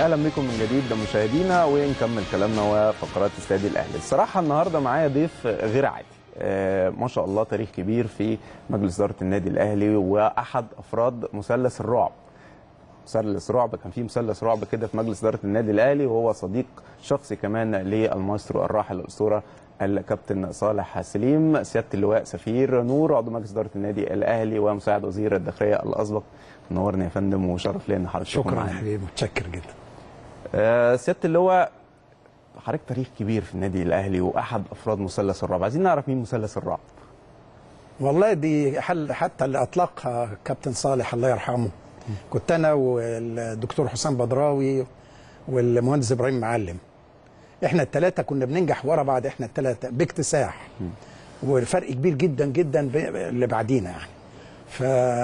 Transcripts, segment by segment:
اهلا بكم من جديد مشاهدينا ونكمل كلامنا وفقرات استاد الاهلي الصراحه النهارده معايا ضيف غير عادي آه ما شاء الله تاريخ كبير في مجلس اداره النادي الاهلي واحد افراد مثلث الرعب مثلث رعب كان في مثلث رعب كده في مجلس اداره النادي الاهلي وهو صديق شخصي كمان للمايسترو الراحل الاسطوره الكابتن صالح سليم سياده اللواء سفير نور عضو مجلس اداره النادي الاهلي ومساعد وزير الداخليه الاسبق نورني يا فندم وشرف لي ان حضرتك تكون شكرا يا معانا. حبيبي متشكر جدا آه، سياده اللواء حضرتك تاريخ كبير في النادي الاهلي واحد افراد مثلث الرعب عايزين نعرف مين مثلث الرعب والله دي حل حتى اللي اطلقها كابتن صالح الله يرحمه كنت انا والدكتور حسام بدراوي والمهندس ابراهيم معلم احنا الثلاثه كنا بننجح ورا بعض احنا الثلاثه باكتساح والفرق كبير جدا جدا ب- اللي بعدينا يعني ف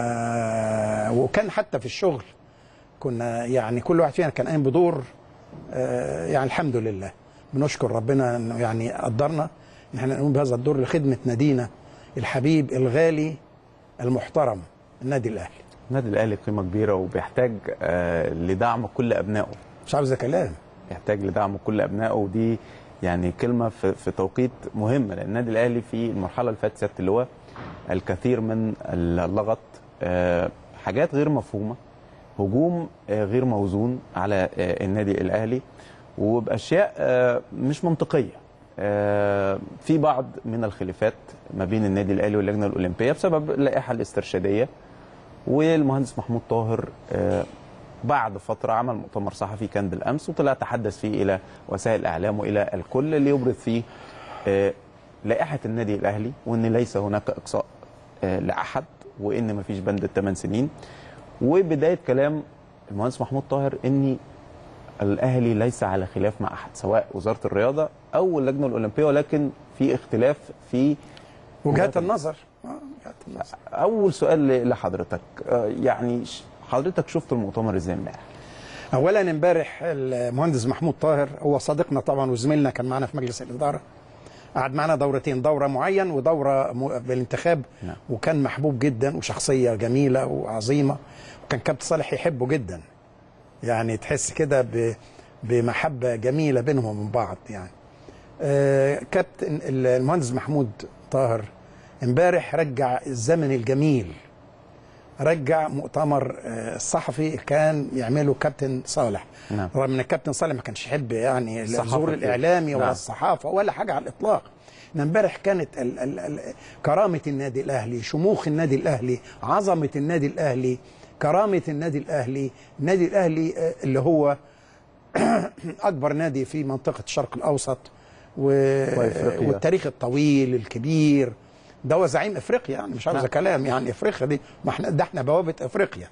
وكان حتى في الشغل كنا يعني كل واحد فينا كان قايم بدور آه، يعني الحمد لله بنشكر ربنا انه يعني قدرنا ان احنا نقوم بهذا الدور لخدمه نادينا الحبيب الغالي المحترم النادي الاهلي النادي الاهلي قيمه كبيره وبيحتاج آه، لدعم كل ابنائه مش عاوز كلام يحتاج لدعم كل ابنائه ودي يعني كلمه في, في توقيت مهم لان النادي الاهلي في المرحله اللي فاتت سياده اللواء الكثير من اللغط آه، حاجات غير مفهومه هجوم آه، غير موزون على آه، النادي الاهلي وباشياء آه، مش منطقيه آه، في بعض من الخلافات ما بين النادي الاهلي واللجنه الاولمبيه بسبب اللائحه الاسترشاديه والمهندس محمود طاهر آه، بعد فترة عمل مؤتمر صحفي كان بالأمس وطلع تحدث فيه إلى وسائل الإعلام وإلى الكل اللي يبرز فيه آه، لائحة النادي الأهلي وإن ليس هناك إقصاء آه، لأحد وإن مفيش بند الثمان سنين وبداية كلام المهندس محمود طاهر إن الأهلي ليس على خلاف مع أحد سواء وزارة الرياضة أو اللجنة الأولمبية ولكن في اختلاف في وجهات النظر آه، وجهات النظر أول سؤال ل- لحضرتك آه، يعني ش- حضرتك شفت المؤتمر إزاي امبارح؟ اولا امبارح المهندس محمود طاهر هو صديقنا طبعا وزميلنا كان معنا في مجلس الاداره قعد معنا دورتين دوره معين ودوره م- بالانتخاب نعم. وكان محبوب جدا وشخصيه جميله وعظيمه وكان كابتن صالح يحبه جدا يعني تحس كده ب- بمحبه جميله بينهم وبين بعض يعني آه، كابتن المهندس محمود طاهر امبارح رجع الزمن الجميل رجع مؤتمر آه، الصحفي كان يعمله كابتن صالح نعم. رغم ان الكابتن صالح ما كانش يحب يعني الصحافة الظهور كتير. الاعلامي ولا نعم. الصحافه ولا حاجه على الاطلاق إن امبارح كانت ال ال ال كرامه النادي الاهلي شموخ النادي الاهلي عظمه النادي الاهلي كرامه النادي الاهلي النادي الاهلي آه، اللي هو اكبر نادي في منطقه الشرق الاوسط و... وإفريقيا. والتاريخ الطويل الكبير ده هو زعيم افريقيا يعني مش عاوز نعم. كلام يعني افريقيا دي ما احنا ده احنا بوابه افريقيا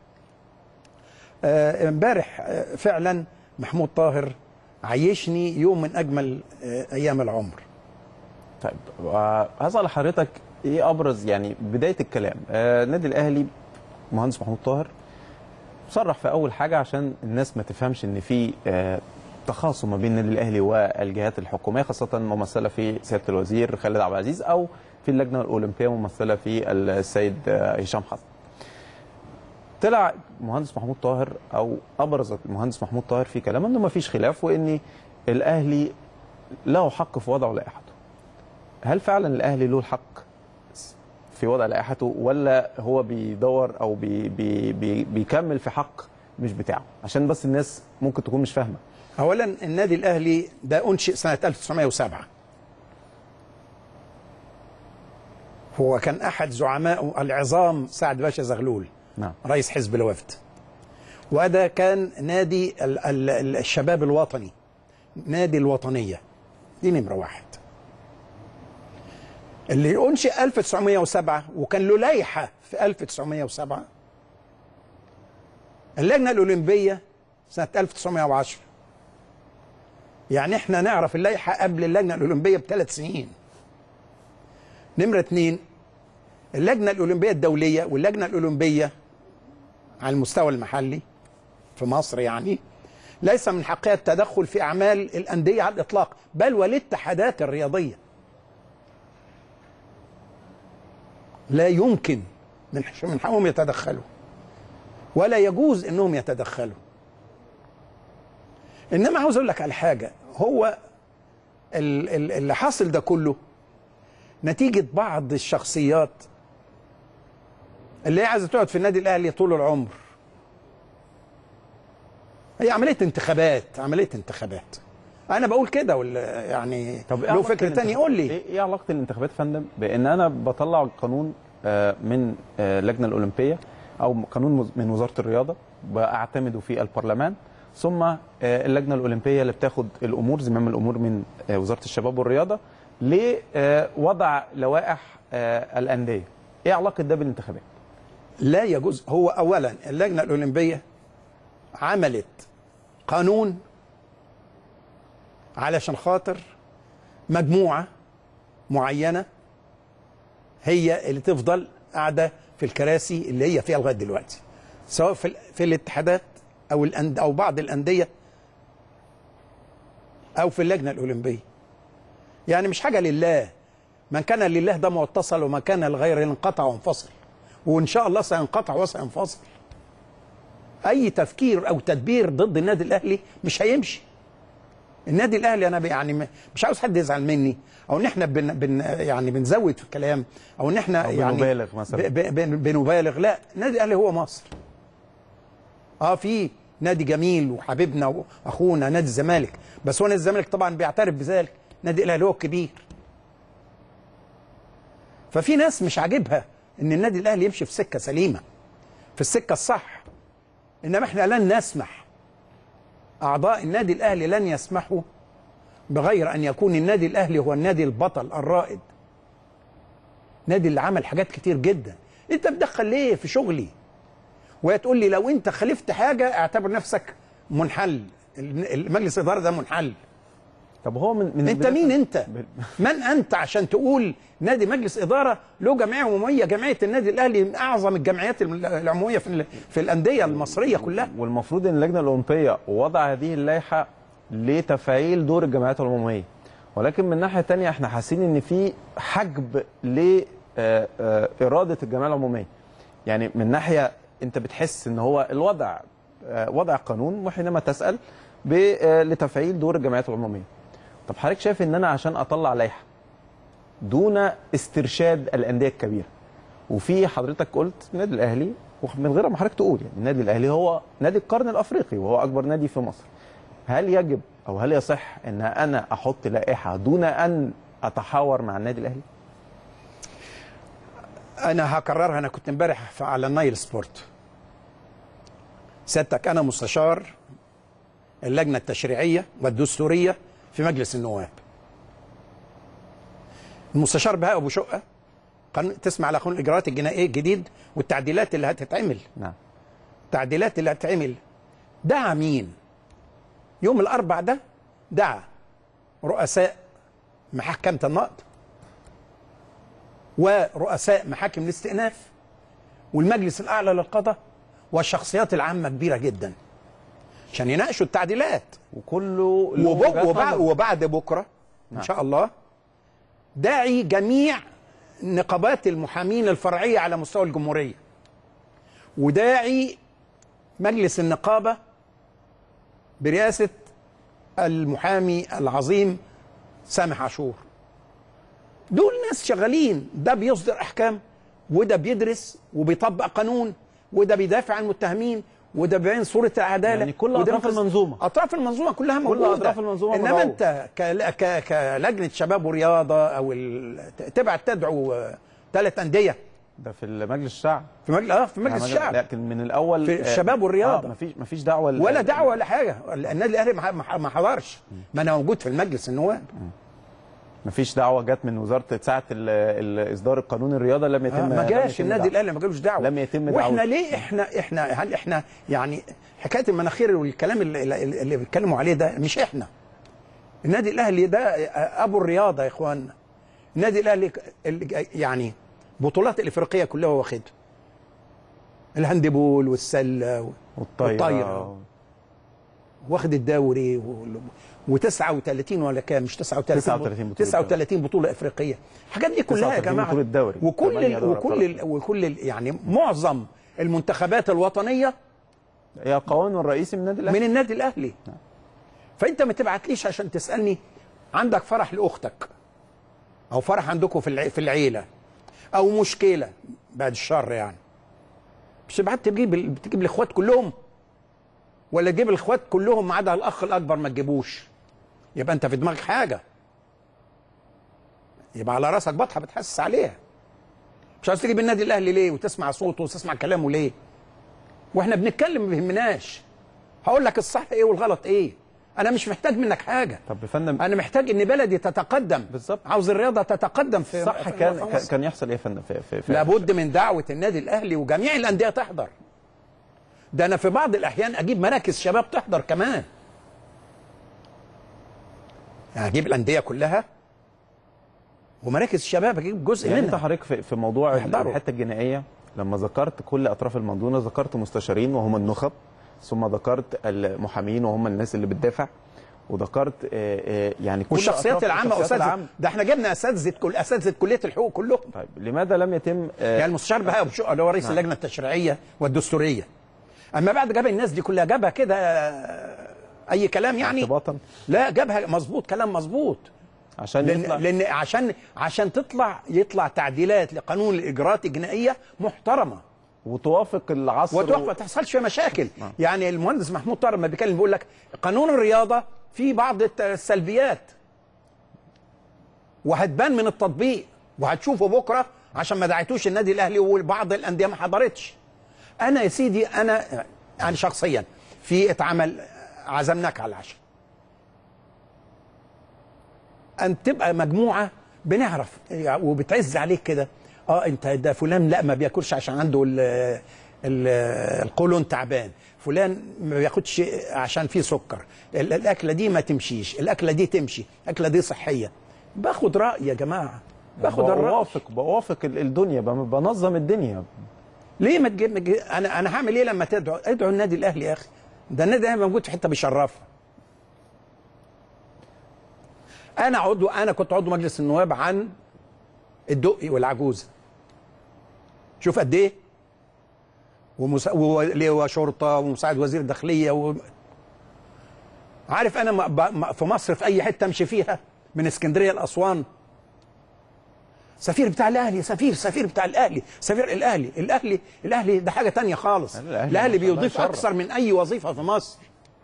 آه، امبارح آه، فعلا محمود طاهر عيشني يوم من اجمل آه، ايام العمر طيب آه، هسأل حضرتك ايه ابرز يعني بدايه الكلام آه، النادي الاهلي مهندس محمود طاهر صرح في اول حاجه عشان الناس ما تفهمش ان في آه، تخاصم ما بين النادي الاهلي والجهات الحكوميه خاصه ممثله في سياده الوزير خالد عبد العزيز او في اللجنه الاولمبيه ممثله في السيد آه، هشام حسن طلع مهندس محمود طاهر او ابرز المهندس محمود طاهر في كلامه انه ما فيش خلاف وان الاهلي له حق في وضع لائحته هل فعلا الاهلي له الحق في وضع لائحته ولا هو بيدور او بي بي بي بيكمل في حق مش بتاعه عشان بس الناس ممكن تكون مش فاهمه اولا النادي الاهلي ده انشئ سنه 1907 هو كان احد زعماء العظام سعد باشا زغلول نعم رئيس حزب الوفد وده كان نادي ال- ال- ال- الشباب الوطني نادي الوطنية دي نمرة واحد اللي أنشئ 1907 وكان له لائحة في 1907 اللجنة الأولمبية سنة 1910 يعني احنا نعرف اللائحة قبل اللجنة الأولمبية بثلاث سنين نمرة اتنين اللجنة الأولمبية الدولية واللجنة الأولمبية على المستوى المحلي في مصر يعني ليس من حقها التدخل في أعمال الأندية على الإطلاق بل والاتحادات الرياضية لا يمكن من من حقهم يتدخلوا ولا يجوز انهم يتدخلوا انما عاوز اقول لك على حاجه هو ال- ال- اللي حاصل ده كله نتيجه بعض الشخصيات اللي هي عايزه تقعد في النادي الاهلي طول العمر هي عمليه انتخابات عمليه انتخابات انا بقول كده ولا يعني طب له فكر تاني يقول لي ايه إيه علاقه الانتخابات يا فندم بان انا بطلع القانون آه، من آه، اللجنه الاولمبيه او قانون مز- من وزاره الرياضه بعتمده في البرلمان ثم آه، اللجنه الاولمبيه اللي بتاخد الامور زمام الامور من آه، وزاره الشباب والرياضه لوضع لوائح آه، الانديه ايه علاقه ده بالانتخابات لا يجوز هو اولا اللجنه الاولمبيه عملت قانون علشان خاطر مجموعه معينه هي اللي تفضل قاعده في الكراسي اللي هي فيها لغايه دلوقتي سواء في ال- في الاتحادات او الأند او بعض الانديه او في اللجنه الاولمبيه يعني مش حاجه لله من كان لله ده متصل ومن كان لغيره انقطع وانفصل وان شاء الله سينقطع وسينفصل اي تفكير او تدبير ضد النادي الاهلي مش هيمشي النادي الاهلي انا يعني م- مش عاوز حد يزعل مني او ان احنا بن بن يعني بنزود في الكلام او ان احنا أو يعني بنبالغ مثلاً. ب- ب- بن- بنبالغ لا النادي الاهلي هو مصر اه في نادي جميل وحبيبنا واخونا نادي الزمالك بس هو نادي الزمالك طبعا بيعترف بذلك نادي الاهلي هو الكبير ففي ناس مش عاجبها ان النادي الاهلي يمشي في سكه سليمه في السكه الصح انما احنا لن نسمح اعضاء النادي الاهلي لن يسمحوا بغير ان يكون النادي الاهلي هو النادي البطل الرائد نادي اللي عمل حاجات كتير جدا انت بتدخل ليه في شغلي وتقول لي لو انت خالفت حاجه اعتبر نفسك منحل المجلس الاداره ده منحل طب هو من, من انت بداية- مين انت بال- من انت عشان تقول نادي مجلس اداره له جمعيه عموميه جمعيه النادي الاهلي من اعظم الجمعيات الم- العموميه في ال- في الانديه المصريه كلها والمفروض ان اللجنه الاولمبيه وضع هذه اللائحه لتفعيل دور الجمعيات العموميه ولكن من ناحيه تانية احنا حاسين ان في حجب لاراده الجمعيه العموميه يعني من ناحيه انت بتحس ان هو الوضع آه، وضع قانون وحينما تسال ب- آه، لتفعيل دور الجمعيات العموميه طب حضرتك شايف ان انا عشان اطلع لائحه دون استرشاد الانديه الكبيره وفي حضرتك قلت النادي الاهلي ومن غير ما حضرتك تقول يعني النادي الاهلي هو نادي القرن الافريقي وهو اكبر نادي في مصر هل يجب او هل يصح ان انا احط لائحه دون ان اتحاور مع النادي الاهلي انا هكررها انا كنت امبارح في- على النايل سبورت سيادتك انا مستشار اللجنه التشريعيه والدستوريه في مجلس النواب المستشار بهاء ابو شقه قانون تسمع على قانون الاجراءات الجنائيه الجديد والتعديلات اللي هتتعمل نعم التعديلات اللي هتتعمل دعا مين يوم الاربع ده دعا رؤساء محكمه النقد ورؤساء محاكم الاستئناف والمجلس الاعلى للقضاء والشخصيات العامه كبيره جدا عشان يناقشوا التعديلات وكله له وب- وجهات وبعد, نظر. وبعد بكره ان نعم. شاء الله داعي جميع نقابات المحامين الفرعيه على مستوى الجمهوريه وداعي مجلس النقابه برئاسه المحامي العظيم سامح عاشور دول ناس شغالين ده بيصدر احكام وده بيدرس وبيطبق قانون وده بيدافع عن المتهمين وده بيبين صوره العداله يعني كل وده أطراف بينقذ- المنظومة. اطراف المنظومه كلها موجوده أطراف المنظومة انما مدعوة. انت ك- ك- كلجنه شباب ورياضه او ال- تبعت تدعو ثلاث انديه ده في مجلس الشعب في مجلس اه في مجلس يعني الشعب لكن من الاول في الشباب والرياضة. آه مفيش مفيش دعوه ل- ولا دعوه ولا حاجه النادي الاهلي ما- ما ما حضرش ما انا موجود في المجلس النواب مفيش دعوه جت من وزاره ساعه ال- ال- اصدار القانون الرياضه لم يتم آه ما لم جاش يتم النادي دعوة. الاهلي ما جالوش دعوه لم يتم واحنا دعوته. ليه احنا احنا هل احنا يعني حكايه المناخير والكلام اللي, اللي اللي بيتكلموا عليه ده مش احنا النادي الاهلي ده ابو الرياضه يا اخوانا النادي الاهلي اللي- يعني بطولات الافريقيه كلها هو واخدها الهاندبول والسله والطايره والطايرة. واخد الدوري و... و39 ولا كام مش 39 39 بطولة 39 بطوله افريقيه الحاجات دي كلها يا 39 جماعه بطولة دوري. وكل ثمانية ال... دوري وكل ال... وكل ال... يعني معظم المنتخبات الوطنيه هي القوانين الرئيسي من النادي الاهلي من النادي الاهلي فانت ما تبعتليش عشان تسالني عندك فرح لاختك او فرح عندكم في الع- في العيله او مشكله بعد الشر يعني مش تبعت تجيب ال- تجيب الاخوات كلهم ولا تجيب الاخوات كلهم ما عدا الاخ الاكبر ما تجيبوش يبقى انت في دماغك حاجه يبقى على راسك بطحه بتحسس عليها مش عايز تجيب النادي الاهلي ليه وتسمع صوته وتسمع كلامه ليه واحنا بنتكلم ما بيهمناش هقول لك الصح ايه والغلط ايه انا مش محتاج منك حاجه طب يا فندم انا محتاج ان بلدي تتقدم بالظبط. عاوز الرياضه تتقدم في صح في- كان في كان- مصر. كان يحصل ايه يا فندم في في, في لابد من دعوه النادي الاهلي وجميع الانديه تحضر ده انا في بعض الاحيان اجيب مراكز شباب تحضر كمان يعني اجيب الانديه كلها ومراكز الشباب اجيب جزء يعني انت منها حضرتك في, في موضوع يحضروا. الحته الجنائيه لما ذكرت كل اطراف المنظومه ذكرت مستشارين وهم النخب ثم ذكرت المحامين وهم الناس اللي بتدافع وذكرت آه، آه، يعني كل والشخصيات أطراف العامه الشخصيات اساتذه العامة. ده احنا جبنا اساتذه كل اساتذه كليه الحقوق كلهم طيب لماذا لم يتم آه، يعني المستشار بهاء أبو شقة اللي هو رئيس نعم. اللجنه التشريعيه والدستوريه اما بعد جاب الناس دي كلها جابها كده آه، اي كلام يعني ارتباطا لا جابها مظبوط كلام مظبوط عشان لان يطلع لان عشان عشان تطلع يطلع تعديلات لقانون الاجراءات الجنائيه محترمه وتوافق العصر وتوقف ما تحصلش فيها مشاكل نعم. يعني المهندس محمود طاهر لما بيتكلم بيقول لك قانون الرياضه فيه بعض الت- السلبيات وهتبان من التطبيق وهتشوفه بكره عشان ما دعيتوش النادي الاهلي وبعض الانديه ما حضرتش انا يا سيدي انا انا شخصيا في اتعمل عزمناك على العشاء ان تبقى مجموعه بنعرف وبتعز عليك كده اه انت ده فلان لا ما بياكلش عشان عنده ال ال القولون تعبان فلان ما بياخدش عشان فيه سكر ال- الاكله دي ما تمشيش الاكله دي تمشي الاكله دي صحيه باخد راي يا جماعه باخد الراي بوافق بوافق ال- الدنيا بم- بنظم الدنيا ليه ما تجيب ما تجيب- انا انا هعمل ايه لما تدعو ادعو النادي الاهلي يا اخي ده النادي الاهلي موجود في حته بيشرفها انا عضو انا كنت عضو مجلس النواب عن الدقي والعجوزه شوف قد ايه ومسا... و- وشرطه ومساعد وزير الداخليه و... عارف انا م- ب- م- في مصر في اي حته امشي فيها من اسكندريه لاسوان سفير بتاع الاهلي سفير سفير بتاع الاهلي سفير الاهلي الاهلي الاهلي ده حاجه تانية خالص الأهلي الاهلي ما شاء الله بيضيف يشرف. اكثر من اي وظيفه في مصر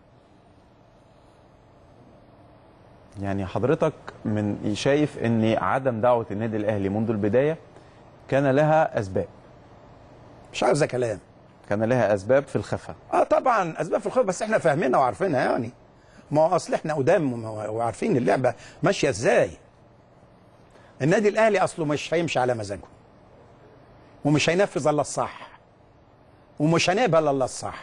يعني حضرتك من شايف ان عدم دعوه النادي الاهلي منذ البدايه كان لها اسباب مش عاوزه كلام كان لها اسباب في الخفاء اه طبعا اسباب في الخوف بس احنا فاهمينها وعارفينها يعني ما هو اصل احنا قدام وما- وعارفين اللعبه ماشيه ازاي النادي الاهلي اصله مش هيمشي على مزاجه ومش هينفذ الا الصح ومش هنقبل الا الصح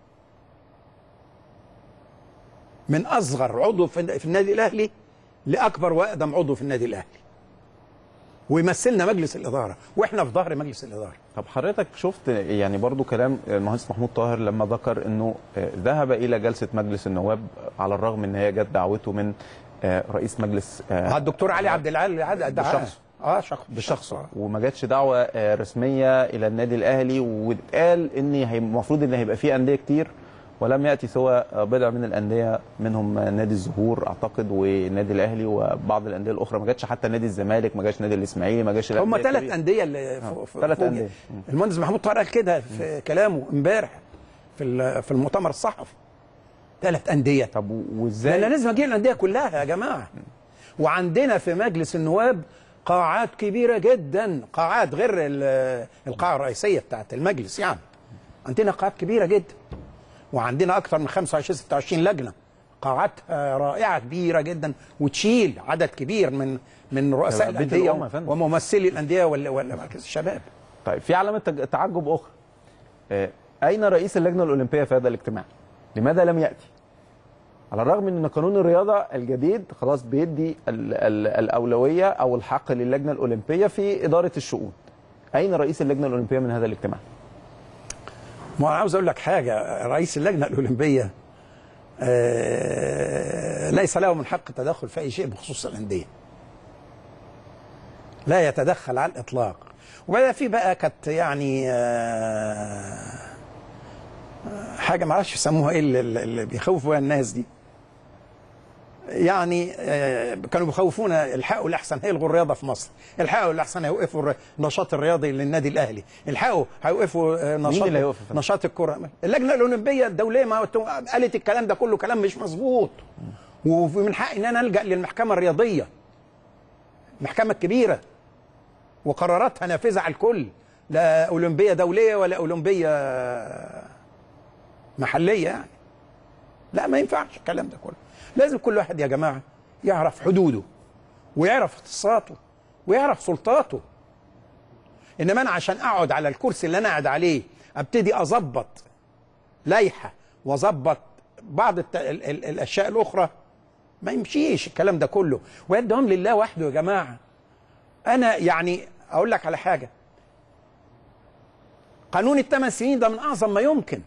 من اصغر عضو في في النادي الاهلي لاكبر واقدم عضو في النادي الاهلي ويمثلنا مجلس الاداره واحنا في ظهر مجلس الاداره طب حضرتك شفت يعني برضو كلام المهندس محمود طاهر لما ذكر انه آه، ذهب الى جلسه مجلس النواب على الرغم ان هي جت دعوته من آه، رئيس مجلس آه، مع الدكتور علي عبد العال عاد- دعاه. بشخصه. اه شخص بشخصه آه. وما جاتش دعوه آه، رسميه الى النادي الاهلي واتقال ان هي- المفروض ان هيبقى في انديه كتير ولم ياتي سوى آه، بضع من الانديه منهم آه، نادي الزهور اعتقد والنادي الاهلي وبعض الانديه الاخرى ما جاتش حتى نادي الزمالك ما جاش نادي الاسماعيلي ما جاش هم الأندية ثلاث الكبيرة. انديه اللي فوق- فوق- ثلاث فوق- أندية. المهندس محمود طاهر قال كده في كلامه امبارح في ال- في المؤتمر الصحفي ثلاث انديه طب و- لان وازاي لازم اجيب الانديه كلها يا جماعه وعندنا في مجلس النواب قاعات كبيره جدا قاعات غير ال- القاعه الرئيسيه بتاعت المجلس يعني عندنا قاعات كبيره جدا وعندنا اكثر من 25 26 لجنه قاعاتها رائعه كبيره جدا وتشيل عدد كبير من من رؤساء بيت الانديه الأمة يا فندم. وممثلي الانديه ولا ولا مركز الشباب طيب في علامه تج- تعجب اخرى آه، اين رئيس اللجنه الاولمبيه في هذا الاجتماع لماذا لم ياتي على الرغم من ان قانون الرياضه الجديد خلاص بيدي ال ال الاولويه او الحق للجنه الاولمبيه في اداره الشؤون اين رئيس اللجنه الاولمبيه من هذا الاجتماع ما انا عاوز اقول لك حاجه رئيس اللجنه الاولمبيه آه، ليس له من حق التدخل في اي شيء بخصوص الانديه لا يتدخل على الاطلاق وبدا في بقى كانت يعني آه، حاجه ما اعرفش يسموها ايه اللي, اللي بيخوفوا بيها الناس دي يعني آه، كانوا بيخوفونا الحقوا الاحسن هيلغوا الرياضه في مصر الحقوا الاحسن هيوقفوا الر- النشاط الرياضي للنادي الاهلي الحقوا هيوقفوا آه، نشاط اللي هيوقف يا فندم؟ نشاط الكره اللجنه الاولمبيه الدوليه ما قالت الكلام ده كله كلام مش مظبوط ومن حقي ان انا الجا للمحكمه الرياضيه المحكمه الكبيره وقراراتها نافذه على الكل لا اولمبيه دوليه ولا اولمبيه محليه يعني لا ما ينفعش الكلام ده كله لازم كل واحد يا جماعه يعرف حدوده ويعرف اختصاصاته ويعرف سلطاته انما انا عشان اقعد على الكرسي اللي انا قاعد عليه ابتدي اظبط لائحه واظبط بعض الت... ال... ال... الاشياء الاخرى ما يمشيش الكلام ده كله ويدهم لله وحده يا جماعه انا يعني اقول لك على حاجه قانون الثمان سنين ده من اعظم ما يمكن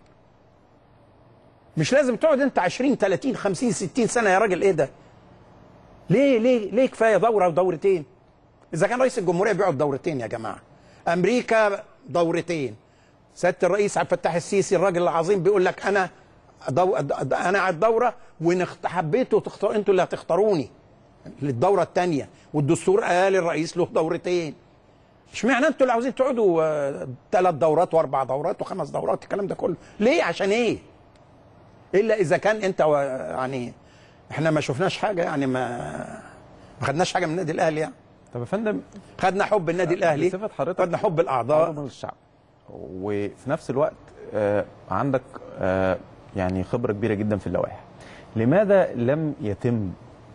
مش لازم تقعد انت 20 30 50 60 سنه يا راجل ايه ده ليه ليه ليه كفايه دوره ودورتين اذا كان رئيس الجمهوريه بيقعد دورتين يا جماعه امريكا دورتين سياده الرئيس عبد الفتاح السيسي الراجل العظيم بيقول لك انا دو... انا على الدوره وان اخت- حبيتوا تختار انتوا اللي هتختاروني للدوره الثانيه والدستور قال الرئيس له دورتين اشمعنى انتوا اللي عاوزين تقعدوا ثلاث دورات واربع دورات وخمس دورات الكلام ده كله ليه عشان ايه الا اذا كان انت و- يعني احنا ما شفناش حاجه يعني ما ما خدناش حاجه من النادي الاهلي يعني طب يا فندم خدنا حب النادي الاهلي بصفة حضرتك خدنا حب الاعضاء عضو مجلس الشعب وفي نفس الوقت آه، عندك آه، يعني خبره كبيره جدا في اللوائح لماذا لم يتم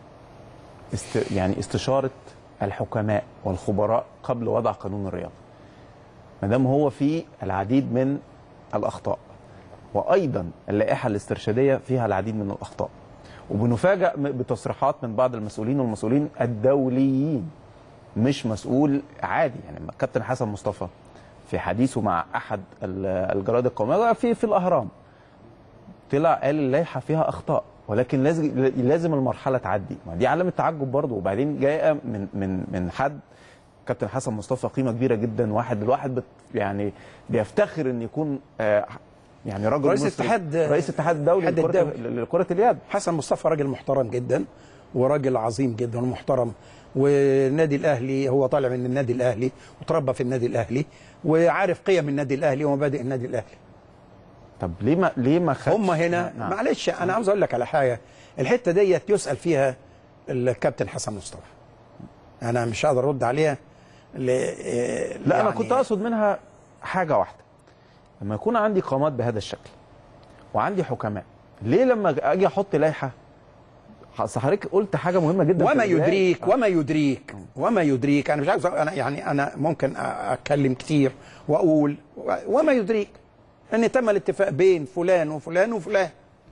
است يعني استشاره الحكماء والخبراء قبل وضع قانون الرياضه ما دام هو فيه العديد من الاخطاء وايضا اللائحه الاسترشاديه فيها العديد من الاخطاء وبنفاجأ م- بتصريحات من بعض المسؤولين والمسؤولين الدوليين مش مسؤول عادي يعني لما الكابتن حسن مصطفى في حديثه مع احد ال- الجرائد القوميه في في الاهرام طلع قال اللائحه فيها اخطاء ولكن لازم لازم المرحله تعدي ما دي علامه تعجب برضه وبعدين جايه من من من حد كابتن حسن مصطفى قيمه كبيره جدا واحد الواحد بت يعني بيفتخر ان يكون آه يعني رجل رئيس مصري اتحاد- رئيس الاتحاد الدولي الاتحاد لكره الدولي. لكره اليد حسن مصطفى راجل محترم جدا وراجل عظيم جدا ومحترم والنادي الاهلي هو طالع من النادي الاهلي وتربى في النادي الاهلي وعارف قيم النادي الاهلي ومبادئ النادي الاهلي طب ليه ما ليه ما خدش هم هنا نعم. معلش انا عاوز اقول لك على حاجه الحته ديت يسال فيها الكابتن حسن مصطفى انا مش هقدر ارد عليها ل... لا انا كنت اقصد منها حاجه واحده لما يكون عندي قامات بهذا الشكل وعندي حكماء ليه لما اجي احط لائحه أصل حضرتك قلت حاجه مهمه جدا في وما البداية. يدريك وما يدريك وما يدريك انا مش عاوز انا يعني انا ممكن أ- اتكلم كتير واقول و- وما يدريك ان تم الاتفاق بين فلان وفلان وفلان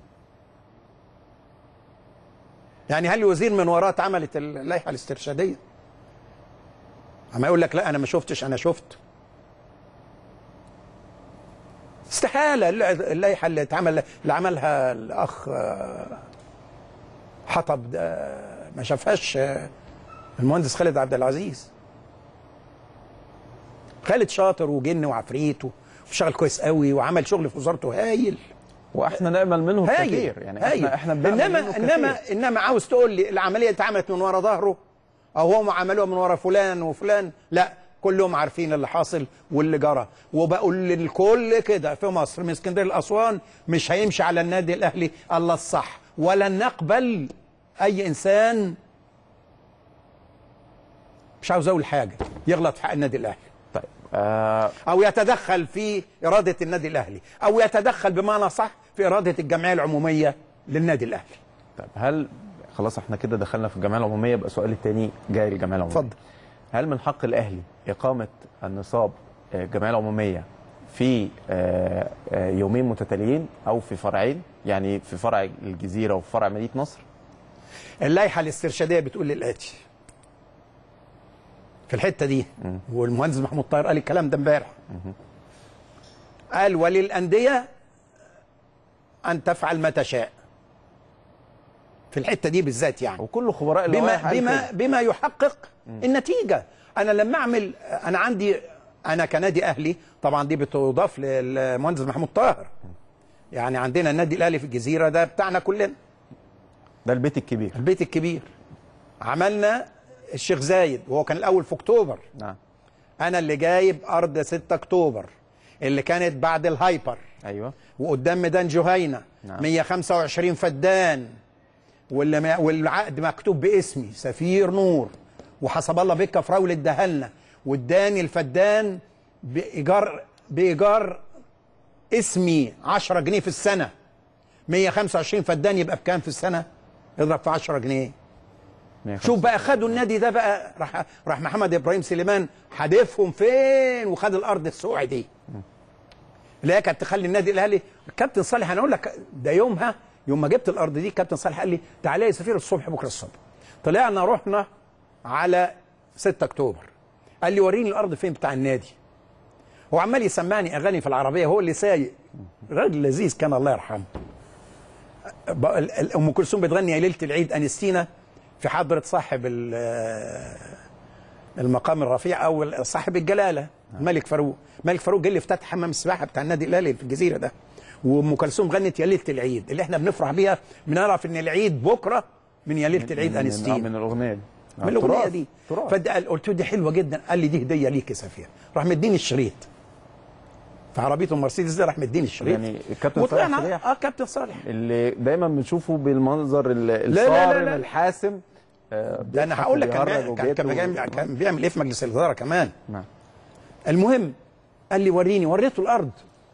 يعني هل الوزير من وراه اتعملت اللائحه الاسترشاديه اما يقول لك لا انا ما شفتش انا شفت استحاله الل- اللائحه اللي اتعمل اللي عملها الاخ آه، حطب ده ما شافهاش آه، المهندس خالد عبد العزيز خالد شاطر وجن وعفريت وشغل كويس قوي وعمل شغل في وزارته هايل واحنا نامل منه هايل كتير يعني هايل. احنا احنا بنأمل انما منه انما كتير. انما عاوز تقول لي العمليه اتعملت من ورا ظهره او هم عملوها من ورا فلان وفلان لا كلهم عارفين اللي حاصل واللي جرى وبقول للكل كده في مصر من اسكندريه لاسوان مش هيمشي على النادي الاهلي الا الصح ولن نقبل اي انسان مش عاوز اقول حاجه يغلط في حق النادي الاهلي طيب آه او يتدخل في اراده النادي الاهلي او يتدخل بمعنى صح في اراده الجمعيه العموميه للنادي الاهلي طيب هل خلاص احنا كده دخلنا في الجمعيه العموميه يبقى سؤالي الثاني جاي للجمعيه العموميه اتفضل. هل من حق الاهلي اقامه النصاب آه، الجمعيه العموميه في آه، آه، يومين متتاليين او في فرعين يعني في فرع الجزيره وفي فرع مدينه نصر اللائحه الاسترشاديه بتقول الاتي في الحته دي والمهندس محمود طاهر قال الكلام ده امبارح قال وللانديه ان تفعل ما تشاء في الحته دي بالذات يعني وكل خبراء بما اللوائح قال بما كده. بما يحقق النتيجه انا لما اعمل انا عندي انا كنادي اهلي طبعا دي بتضاف للمهندس محمود طاهر يعني عندنا النادي الاهلي في الجزيره ده بتاعنا كلنا ده البيت الكبير البيت الكبير عملنا الشيخ زايد وهو كان الاول في اكتوبر نعم انا اللي جايب ارض 6 اكتوبر اللي كانت بعد الهايبر ايوه وقدام ميدان جهينه نعم. 125 فدان واللي ما- والعقد مكتوب باسمي سفير نور وحسب الله بك فراول اداها واداني الفدان بايجار بايجار اسمي 10 جنيه في السنه 125 فدان يبقى بكام في السنه؟ اضرب في 10 جنيه شوف بقى خدوا النادي ده بقى راح راح محمد ابراهيم سليمان حادفهم فين وخد الارض السوعي دي اللي هي كانت تخلي النادي الاهلي كابتن صالح انا اقول لك ده يومها يوم ما جبت الارض دي كابتن صالح قال لي تعالى يا سفير الصبح بكره الصبح طلعنا رحنا على 6 اكتوبر قال لي وريني الارض فين بتاع النادي هو عمال يسمعني اغاني في العربيه هو اللي سايق راجل لذيذ كان الله يرحمه ب- ال- ال- ام كلثوم بتغني يا ليله العيد انستينا في حضره صاحب ال- المقام الرفيع او صاحب الجلاله الملك فاروق الملك فاروق جه اللي افتتح حمام السباحه بتاع النادي الاهلي في الجزيره ده وام كلثوم غنت يا ليله العيد اللي احنا بنفرح بيها بنعرف ان العيد بكره من يا ليله العيد من, من, انستينا من الاغنيه دي من الاغنيه تراث. دي تراث. فده قال- قلت له دي حلوه جدا قال لي دي هديه ليك يا سفير راح مديني الشريط في عربيته المرسيدس ده راح مديني الشريط يعني الكابتن صالح وطلعنا شريح اه كابتن صالح اللي دايما بنشوفه بالمنظر ال- لا، لا، الصارم لا. الحاسم آه، ده انا بيضحك هقول لك كان وبيهرج بيعمل- كان وبيت كان و- بيعمل- كان بيعمل ايه في مجلس الاداره كمان نعم المهم قال لي وريني وريته الارض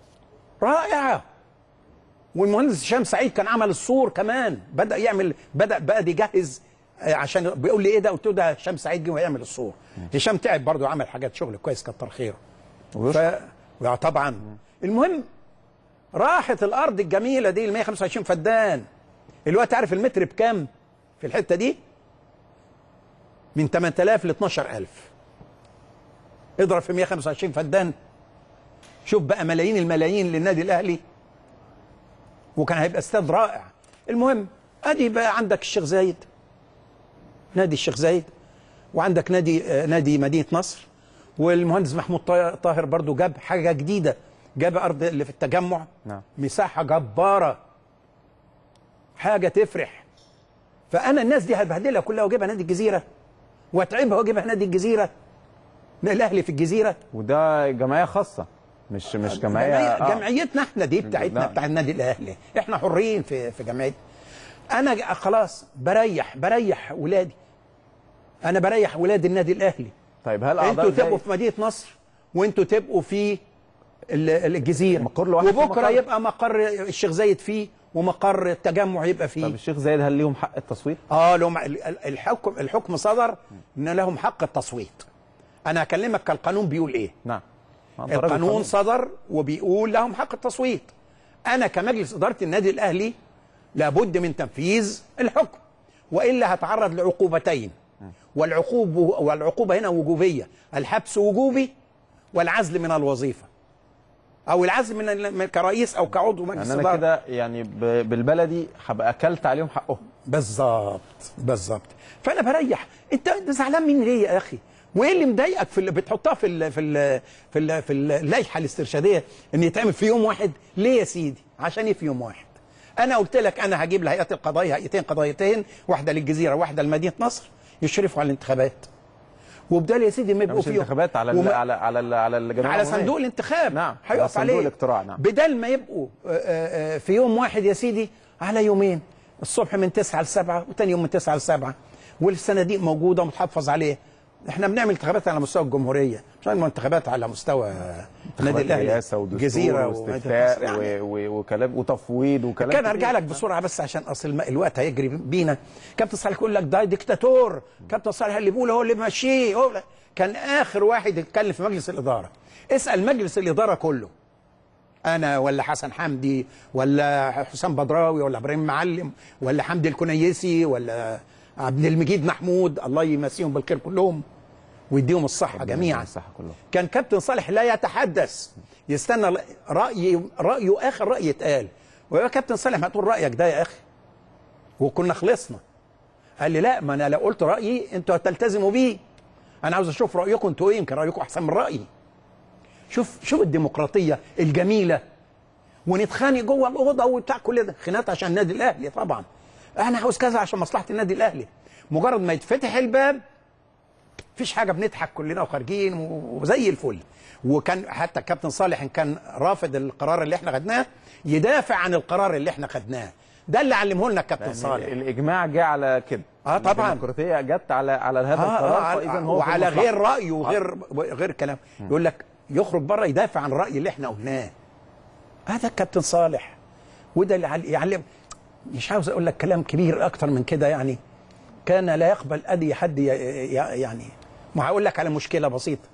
رائعه والمهندس هشام سعيد كان عمل السور كمان بدا يعمل بدا بقى يجهز آه، عشان بيقول لي ايه ده قلت له ده هشام سعيد جه ويعمل السور هشام تعب برضه عمل حاجات شغل كويس كتر خيره ويشكر. ف... يا طبعا المهم راحت الارض الجميله دي ال 125 فدان الوقت عارف المتر بكام في الحته دي من 8000 ل 12000 اضرب في 125 فدان شوف بقى ملايين الملايين للنادي الاهلي وكان هيبقى استاد رائع المهم ادي بقى عندك الشيخ زايد نادي الشيخ زايد وعندك نادي آه، نادي مدينه نصر والمهندس محمود طا- طاهر برضو جاب حاجه جديده جاب ارض اللي في التجمع نعم. مساحه جباره حاجه تفرح فانا الناس دي هبهدلها كلها واجيبها نادي الجزيره واتعبها واجيبها نادي الجزيره الاهلي في الجزيره وده جمعيه خاصه مش مش جمعيه جمعية آه. جمعيتنا احنا دي بتاعتنا لا. بتاع النادي الاهلي احنا حرين في في جمعيه انا ج- خلاص بريح بريح ولادي انا بريح ولاد النادي الاهلي طيب هل اعضاء انتوا تبقوا الهيئة- في مدينه نصر وانتوا تبقوا في ال- الجزيره مقر لوحده في وبكره مقر. يبقى مقر الشيخ زايد فيه ومقر التجمع يبقى طب فيه الشيخ زايد هل ليهم حق التصويت؟ اه لهم ال- ال- الحكم الحكم صدر ان لهم حق التصويت انا هكلمك كالقانون بيقول ايه نعم أنت راجل القانون قانون. صدر وبيقول لهم حق التصويت انا كمجلس اداره النادي الاهلي لابد من تنفيذ الحكم والا هتعرض لعقوبتين والعقوبه والعقوبه هنا وجوبيه الحبس وجوبي والعزل من الوظيفه او العزل من ال- من كرئيس او كعضو مجلس يعني انا اداره كده يعني ب- بالبلدي هبقى اكلت عليهم حقهم بالظبط بالظبط فانا بريح انت انت زعلان مني ليه يا اخي وايه اللي مضايقك في اللي بتحطها في ال في ال في ال في اللائحه الاسترشاديه ان يتعمل في يوم واحد ليه يا سيدي عشان ايه في يوم واحد انا قلت لك انا هجيب لهيئات القضايا هيئتين قضايتين واحده للجزيره واحده لمدينه نصر يشرفوا على الانتخابات وبدال يا سيدي ما يبقوا مش فيهم انتخابات على ال وما- على على ال على الجمعيه على العمومية. صندوق الانتخاب نعم، على هيقف صندوق عليه الاقتراع، نعم. بدل ما يبقوا آه، آه، آه، في يوم واحد يا سيدي على يومين الصبح من 9 ل 7 وتاني يوم من 9 ل 7 والصناديق موجوده ومتحفظ عليه احنا بنعمل انتخابات على مستوى الجمهوريه مش هنعمل انتخابات على مستوى النادي الاهلي رئاسه ودستور جزيره واستفتاء يعني و- و- وكلام وتفويض وكلام كان كتير. ارجع لك بسرعه بس عشان اصل الم- الوقت هيجري بينا كابتن صالح يقول لك ده ديكتاتور كابتن صالح اللي بيقول هو اللي ماشيه هو كان اخر واحد يتكلم في مجلس الاداره اسال مجلس الاداره كله انا ولا حسن حمدي ولا حسام بدراوي ولا ابراهيم معلم ولا حمدي الكنيسي ولا عبد المجيد محمود الله يمسيهم بالخير كلهم ويديهم الصحه جميعا صح كله كان كابتن صالح لا يتحدث يستنى راي رايه اخر راي يتقال ويا كابتن صالح ما تقول رايك ده يا اخي وكنا خلصنا قال لي لا ما انا لو قلت رايي انتوا هتلتزموا بيه انا عاوز اشوف رايكم انتوا ايه يمكن رايكم احسن من رايي شوف شوف الديمقراطيه الجميله ونتخانق جوه الاوضه وبتاع كل ده خناقات عشان النادي الاهلي طبعا انا عاوز كذا عشان مصلحه النادي الاهلي مجرد ما يتفتح الباب مفيش حاجه بنضحك كلنا وخارجين و- وزي الفل وكان حتى الكابتن صالح ان كان رافض القرار اللي احنا خدناه يدافع عن القرار اللي احنا خدناه ده اللي علمه لنا الكابتن يعني صالح الاجماع جه على كده آه طبعاً. الديمقراطيه جت على على هذا آه القرار آه فاذا آه هو في وعلى المصلحة. غير رايه وغير غير كلام يقول لك يخرج بره يدافع عن الراي اللي احنا قلناه هذا الكابتن صالح وده اللي عل- يعلم مش عاوز اقول لك كلام كبير اكتر من كده يعني كان لا يقبل اي حد ي- ي- يعني ما هقول لك على مشكله بسيطه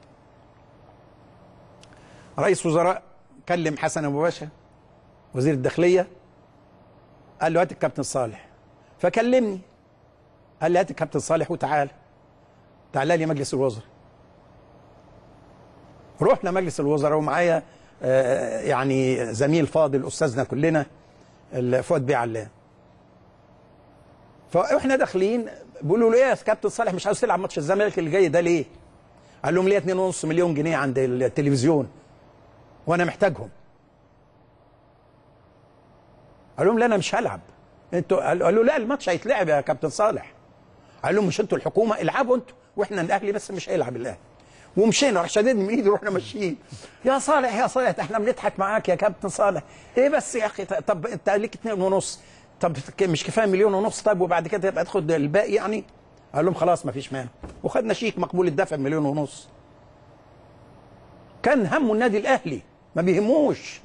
رئيس وزراء كلم حسن ابو باشا وزير الداخليه قال له هات الكابتن صالح فكلمني قال لي هات الكابتن صالح وتعالى تعالى لي مجلس الوزراء رحنا مجلس الوزراء ومعايا آه، يعني زميل فاضل استاذنا كلنا ال- فؤاد بيه علام فاحنا داخلين بيقولوا له ايه يا كابتن صالح مش عاوز تلعب ماتش الزمالك اللي جاي ده ليه؟ قال لهم ليه 2.5 مليون جنيه عند التلفزيون وانا محتاجهم قال لهم لا انا مش هلعب انتوا قالوا قالوا لا الماتش هيتلعب يا كابتن صالح قال لهم مش انتوا الحكومه العبوا انتوا واحنا الاهلي بس مش هيلعب الاهلي ومشينا راح شددني من ايدي رحنا ماشيين يا صالح يا صالح ده احنا بنضحك معاك يا كابتن صالح ايه بس يا اخي طب انت ليك اتنين ونص طب مش كفايه مليون ونص طب وبعد كده تبقى تاخد الباقي يعني قال لهم خلاص ما فيش مانع وخدنا شيك مقبول الدفع بمليون ونص كان همه النادي الاهلي ما بيهموش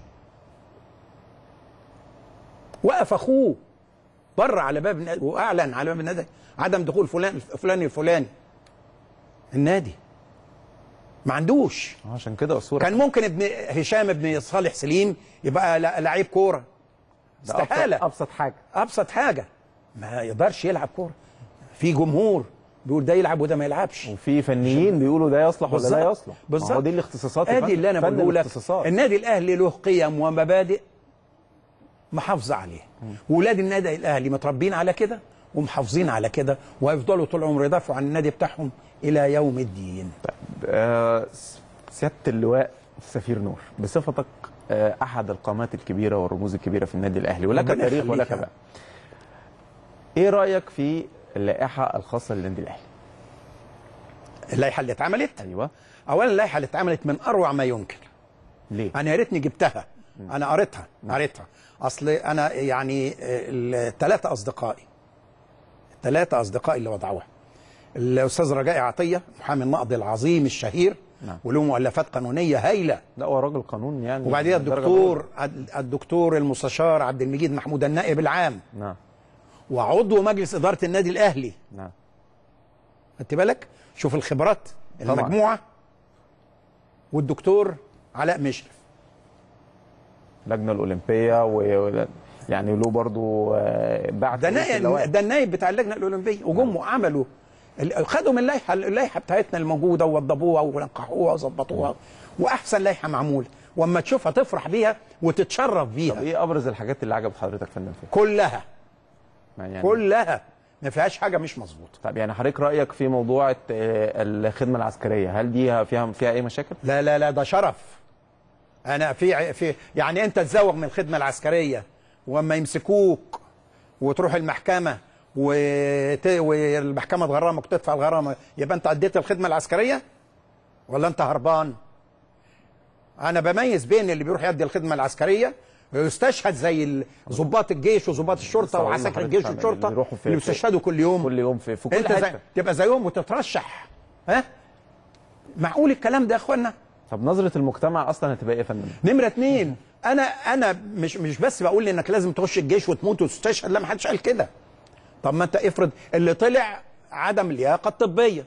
وقف اخوه بره على باب النادي واعلن على باب النادي عدم دخول فلان فلان الفلاني النادي ما عندوش عشان كده اسطوره كان ممكن ابن هشام ابن صالح سليم يبقى لا- لعيب كوره ده أبسط- استحاله ابسط حاجه ابسط حاجه ما يقدرش يلعب كوره في جمهور بيقول ده يلعب وده ما يلعبش وفي فنيين بيقولوا ده يصلح ولا لا بالظبط. يصلح ما هو بالظبط. دي الاختصاصات يا ادي فندم. اللي انا فن بقوله لك الاختصاصات. النادي الاهلي له قيم ومبادئ محافظه عليه ولاد النادي الاهلي متربين على كده ومحافظين على كده وهيفضلوا طول عمرهم يدافعوا عن النادي بتاعهم الى يوم الدين آه، سياده اللواء سفير نور بصفتك آه، احد القامات الكبيره والرموز الكبيره في النادي الاهلي ولك ربنا تاريخ يخليك ولك يا بقى ايه رايك في اللائحه الخاصه للنادي الاهلي اللائحه اللي اتعملت ايوه اولا اللائحه اللي اتعملت من اروع ما يمكن ليه انا يا ريتني جبتها انا قريتها قريتها اصل انا يعني الثلاثه اصدقائي الثلاثه اصدقائي اللي وضعوها الاستاذ رجائي عطيه محامي النقد العظيم الشهير نعم. وله مؤلفات قانونيه هايله لا هو راجل قانون يعني وبعدين درجة الدكتور الدكتور المستشار عبد المجيد محمود النائب العام أولى. نعم وعضو مجلس اداره النادي الاهلي نعم خدت بالك شوف الخبرات طبعاً. المجموعه والدكتور علاء مشرف اللجنه الاولمبيه و و- يعني له برضو آه، بعث ده رئيس نائب اللوائح. ده النائب بتاع اللجنه الاولمبيه وجم وعملوا ال- خدوا من اللائحه اللائحه بتاعتنا الموجوده ووضبوها ونقحوها وظبطوها واحسن لائحه معموله واما تشوفها تفرح بيها وتتشرف طب بيها ايه ابرز الحاجات اللي عجبت حضرتك يا فندم فيها؟ كلها يعني كلها ما فيهاش حاجه مش مظبوطه طب يعني حضرتك رايك في موضوع الت- آه، الخدمه العسكريه هل دي فيها فيها اي مشاكل؟ لا لا لا ده شرف انا في في يعني انت تزوغ من الخدمه العسكريه واما يمسكوك وتروح المحكمه وت... والمحكمه تغرمك وتدفع الغرامه يبقى انت اديت الخدمه العسكريه ولا انت هربان انا بميز بين اللي بيروح يدي الخدمه العسكريه ويستشهد زي ال- ضباط الجيش وضباط الشرطه لسه هقول وعساكر لحضرتك الجيش فعلا والشرطه اللي بيروحوا في- اللي في- بيستشهدوا كل يوم كل يوم في في كل انت زي... حته تبقى زيهم وتترشح ها معقول الكلام ده يا اخوانا طب نظره المجتمع اصلا هتبقى ايه يا فندم؟ نمرة اتنين انا انا مش مش بس بقول انك لازم تخش الجيش وتموت وتستشهد لا ما حدش قال كده طب ما انت افرض اللي طلع عدم اللياقه الطبيه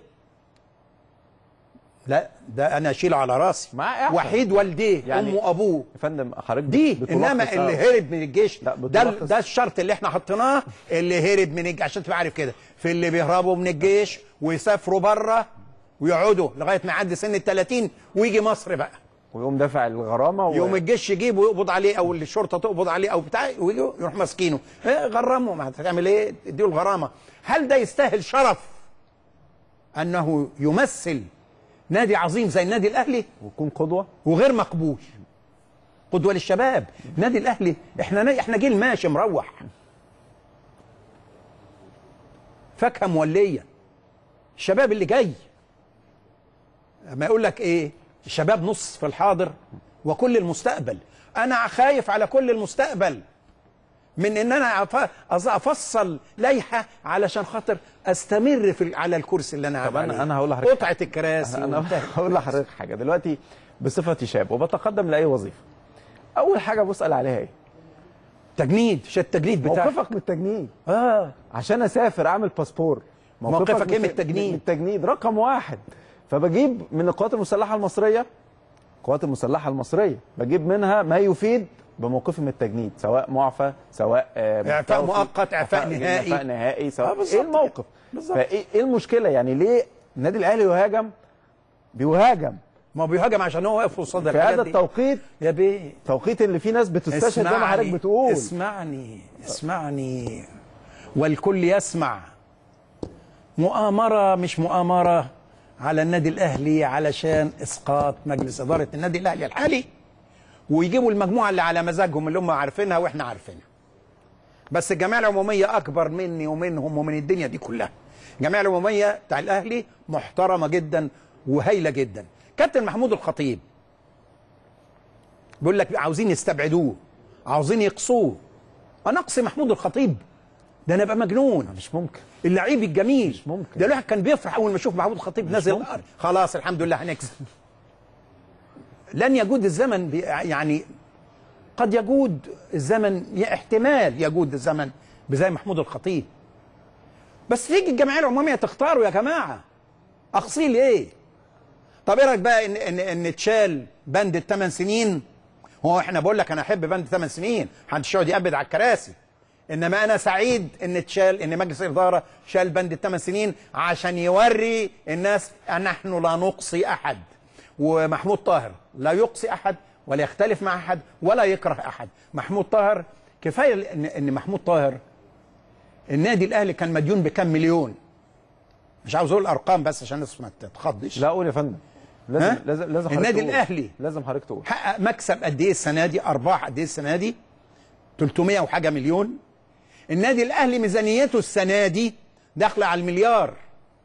لا ده انا اشيله على راسي مع إحسان. وحيد والديه يعني- يعني امه وابوه يا فندم حضرتك دي بتلخص- انما اللي هرب من الجيش لا، ده بتلخص. ده الشرط اللي احنا حطيناه اللي هرب من الجيش عشان تبقى عارف كده في اللي بيهربوا من الجيش ويسافروا بره ويقعدوا لغايه ما يعدي سن ال 30 ويجي مصر بقى ويقوم دافع الغرامه و... يوم الجيش يجيبه ويقبض عليه او الشرطه تقبض عليه او بتاع ويجوا يروح ماسكينه إيه غرمه ما هتعمل ايه اديه الغرامه هل ده يستاهل شرف انه يمثل نادي عظيم زي النادي الاهلي ويكون قدوه وغير مقبول قدوه للشباب نادي الاهلي احنا احنا جيل ماشي مروح فاكهه موليه الشباب اللي جاي ما يقول لك ايه الشباب نص في الحاضر وكل المستقبل انا خايف على كل المستقبل من ان انا أف- أز- افصل لائحه علشان خاطر استمر في ال- على الكرسي اللي انا طب قاعد أنا- عليه. أنا هقول لحضرتك قطعه الكراسي انا وانتهى. هقول لحضرتك حاجه دلوقتي بصفتي شاب وبتقدم لاي وظيفه اول حاجه بسال عليها ايه تجنيد شو التجنيد بتاعك موقفك من التجنيد اه عشان اسافر اعمل باسبور موقفك إيه من من التجنيد؟ من التجنيد رقم واحد فبجيب من القوات المسلحه المصريه القوات المسلحه المصريه بجيب منها ما يفيد بموقفي من التجنيد سواء معفى سواء آه، إعفاء مستوفي، مؤقت، إعفاء نهائي. اعفاء نهائي آه، سواء بالظبط ايه الموقف بالظبط. فايه ايه المشكله يعني ليه النادي الاهلي يهاجم بيهاجم ما هو بيهاجم عشان هو واقف قصاد في الحاجات هذا دي. التوقيت يا بيه توقيت اللي فيه ناس بتستشهد زي ما حضرتك اسمعني بتقول اسمعني اسمعني والكل يسمع مؤامرة مش مؤامرة على النادي الأهلي علشان إسقاط مجلس إدارة النادي الأهلي الحالي ويجيبوا المجموعة اللي على مزاجهم اللي هم عارفينها وإحنا عارفينها بس الجمعية العمومية أكبر مني ومنهم ومن الدنيا دي كلها الجمعية العمومية بتاع الأهلي محترمة جدا وهايلة جدا كابتن محمود الخطيب بيقول لك عاوزين يستبعدوه عاوزين يقصوه انا اقصي محمود الخطيب ده انا ابقى مجنون مش ممكن اللعيب الجميل مش ممكن. ده الواحد كان بيفرح اول ما يشوف محمود الخطيب نازل ممكن. الأرض. خلاص الحمد لله هنكسب لن يجود الزمن بي- يعني قد يجود الزمن ي- احتمال يجود الزمن بزي محمود الخطيب بس تيجي الجمعيه العموميه تختاروا يا جماعه اقصيه ليه؟ طب ايه رايك بقى ان ان ان تشال بند الثمان سنين هو احنا بقول لك انا احب بند ثمان سنين محدش يقعد يقبض على الكراسي انما انا سعيد ان تشال ان مجلس الاداره شال بند الثمان سنين عشان يوري الناس ان نحن لا نقصي احد ومحمود طاهر لا يقصي احد ولا يختلف مع احد ولا يكره احد محمود طاهر كفايه ان ان محمود طاهر النادي الاهلي كان مديون بكام مليون مش عاوز اقول ارقام بس عشان الناس ما تتخضش لا قول يا فندم ها؟ لازم لازم لازم حضرتك النادي تقول. الأهلي. لازم حضرتك تقول حقق مكسب قد ايه السنه دي ارباح قد ايه السنه دي 300 وحاجه مليون النادي الاهلي ميزانيته السنه دي داخله على المليار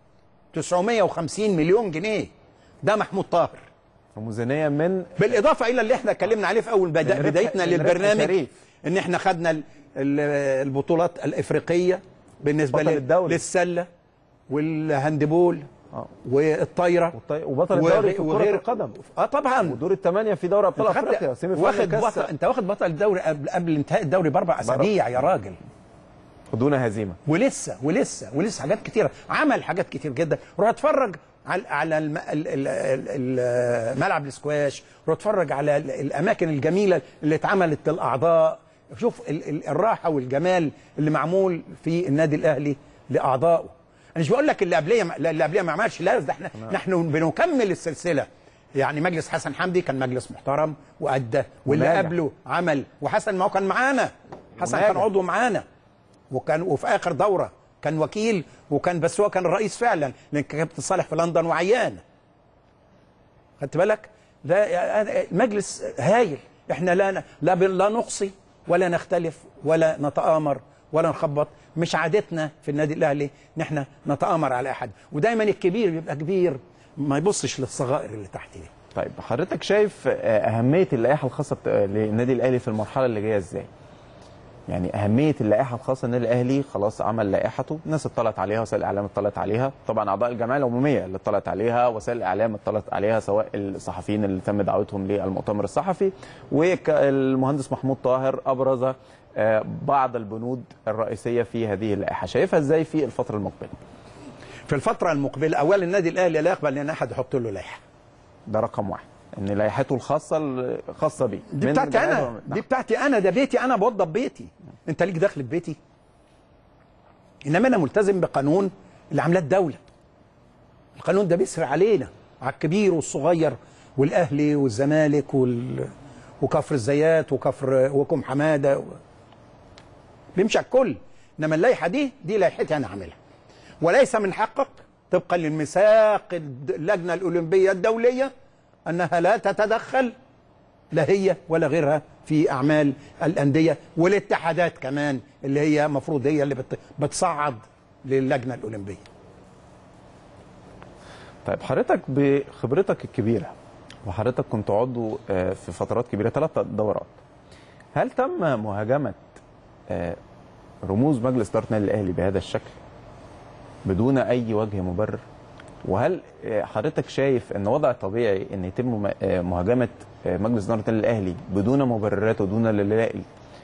950 مليون جنيه ده محمود طاهر ميزانيه من بالاضافه الى اللي احنا اتكلمنا عليه في اول بدا الربح- بدايتنا الربح للبرنامج شريف. ان احنا خدنا ال- ال- البطولات الافريقيه بالنسبه بطل لل- الدوري. للسله والهاندبول آه. والطايره والطي- وبطل وغير- الدوري في كره وغير- القدم اه طبعا ودور الثمانيه في دوري ابطال انت خدت- افريقيا سيمي فاينل واخد كاس بطل انت واخد بطل الدوري قبل, قبل انتهاء الدوري باربع اسابيع يا راجل دون هزيمه ولسه ولسه ولسه حاجات كتيره عمل حاجات كتير جدا روح اتفرج على على الم... ال... ال... ال... ال... ملعب الاسكواش روح اتفرج على ال- الاماكن الجميله اللي اتعملت للاعضاء شوف ال... ال... الراحه والجمال اللي معمول في النادي الاهلي لاعضائه انا مش بقول لك اللي قبليه ما- لا، اللي قبليه ما عملش لا ده احنا نحن بنكمل السلسله يعني مجلس حسن حمدي كان مجلس محترم وادى واللي وناجح. قبله عمل وحسن ما هو كان معانا حسن كان وناجح. عضو معانا وكان وفي اخر دوره كان وكيل وكان بس هو كان الرئيس فعلا لان كابتن صالح في لندن وعيان خدت بالك ده مجلس هايل احنا لا لا لا نقصي ولا نختلف ولا نتآمر ولا نخبط مش عادتنا في النادي الاهلي ان احنا نتآمر على احد ودايما الكبير بيبقى كبير ما يبصش للصغائر اللي تحت دي طيب حضرتك شايف آه، اهميه اللائحه الخاصه بت- آه، للنادي الاهلي في المرحله اللي جايه ازاي يعني اهميه اللائحه الخاصه النادي الاهلي خلاص عمل لائحته الناس اطلعت عليها وسائل الاعلام اطلعت عليها طبعا اعضاء الجمعيه العموميه اللي اطلعت عليها وسائل الاعلام اطلعت عليها سواء الصحفيين اللي تم دعوتهم للمؤتمر الصحفي والمهندس محمود طاهر ابرز آه، بعض البنود الرئيسيه في هذه اللائحه شايفها ازاي في الفتره المقبله في الفتره المقبله اولا النادي الاهلي لا يقبل ان احد يحط له لائحه ده رقم واحد ان لائحته الخاصه الخاصه بيه دي من بتاعتي جمعية انا العمومية. دي بتاعتي انا ده بيتي انا بوضب بيتي انت ليك دخل في بيتي انما انا ملتزم بقانون اللي عاملاه الدوله القانون ده بيسري علينا على الكبير والصغير والاهلي والزمالك وال... وكفر الزيات وكفر وكم حماده و... بيمشي على الكل انما اللائحه دي دي لائحتي انا عاملها وليس من حقك طبقا للميثاق الد- اللجنه الاولمبيه الدوليه انها لا تتدخل لا هي ولا غيرها في اعمال الانديه والاتحادات كمان اللي هي مفروض هي اللي بت- بتصعد للجنه الاولمبيه طيب حضرتك بخبرتك الكبيره وحضرتك كنت عضو آه، في فترات كبيره ثلاث دورات هل تم مهاجمه آه، رموز مجلس اداره النادي الاهلي بهذا الشكل بدون اي وجه مبرر وهل آه، حضرتك شايف ان وضع طبيعي ان يتم م- آه، مهاجمه آه، مجلس اداره النادي الاهلي بدون مبررات ودون دلائل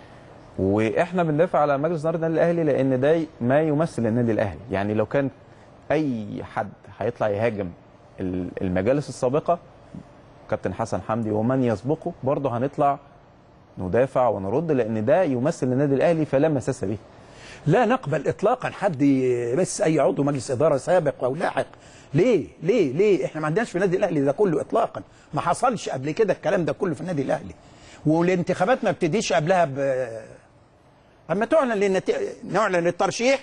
واحنا بندافع على مجلس اداره النادي الاهلي لان ده ما يمثل النادي الاهلي يعني لو كان اي حد هيطلع يهاجم ال- المجالس السابقه كابتن حسن حمدي ومن يسبقه برضه هنطلع ندافع ونرد لان ده يمثل النادي الاهلي فلا مساس به لا نقبل اطلاقا حد يمس اي عضو مجلس اداره سابق او لاحق ليه ليه ليه احنا ما عندناش في النادي الاهلي ده كله اطلاقا ما حصلش قبل كده الكلام ده كله في النادي الاهلي والانتخابات ما بتديش قبلها ب اما تعلن للنت... نعلن الترشيح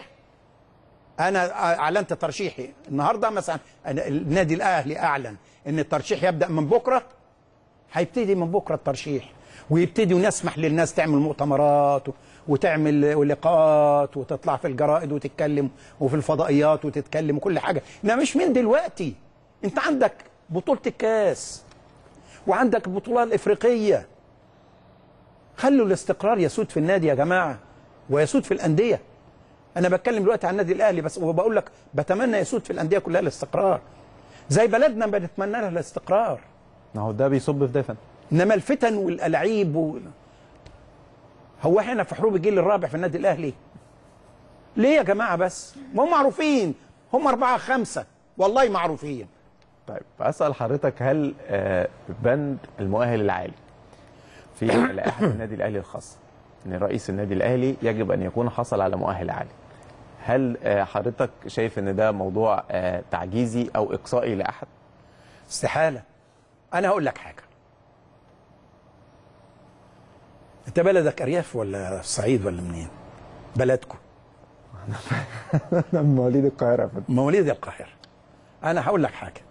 انا اعلنت ترشيحي النهارده مثلا أنا النادي الاهلي اعلن ان الترشيح يبدا من بكره هيبتدي من بكره الترشيح ويبتدي ونسمح للناس تعمل مؤتمرات و- وتعمل لقاءات وتطلع في الجرائد وتتكلم وفي الفضائيات وتتكلم وكل حاجه انما مش من دلوقتي انت عندك بطوله الكاس وعندك البطوله الافريقيه خلوا الاستقرار يسود في النادي يا جماعه ويسود في الانديه انا بتكلم دلوقتي عن النادي الاهلي بس وبقول لك بتمنى يسود في الانديه كلها الاستقرار زي بلدنا بنتمنى لها الاستقرار ما هو ده بيصب في دفن انما الفتن والالعاب و... هو احنا في حروب الجيل الرابع في النادي الاهلي ليه يا جماعه بس ما هم معروفين هم اربعه خمسه والله معروفين طيب اسال حضرتك هل آه، بند المؤهل العالي في لائحه النادي الاهلي الخاصه ان رئيس النادي الاهلي يجب ان يكون حصل على مؤهل عالي هل آه، حضرتك شايف ان ده موضوع آه، تعجيزي او اقصائي لاحد استحاله انا هقول لك حاجه انت بلدك ارياف ولا الصعيد ولا منين بلدكم انا مواليد القاهره مواليد القاهرة أنا هقول لك حاجة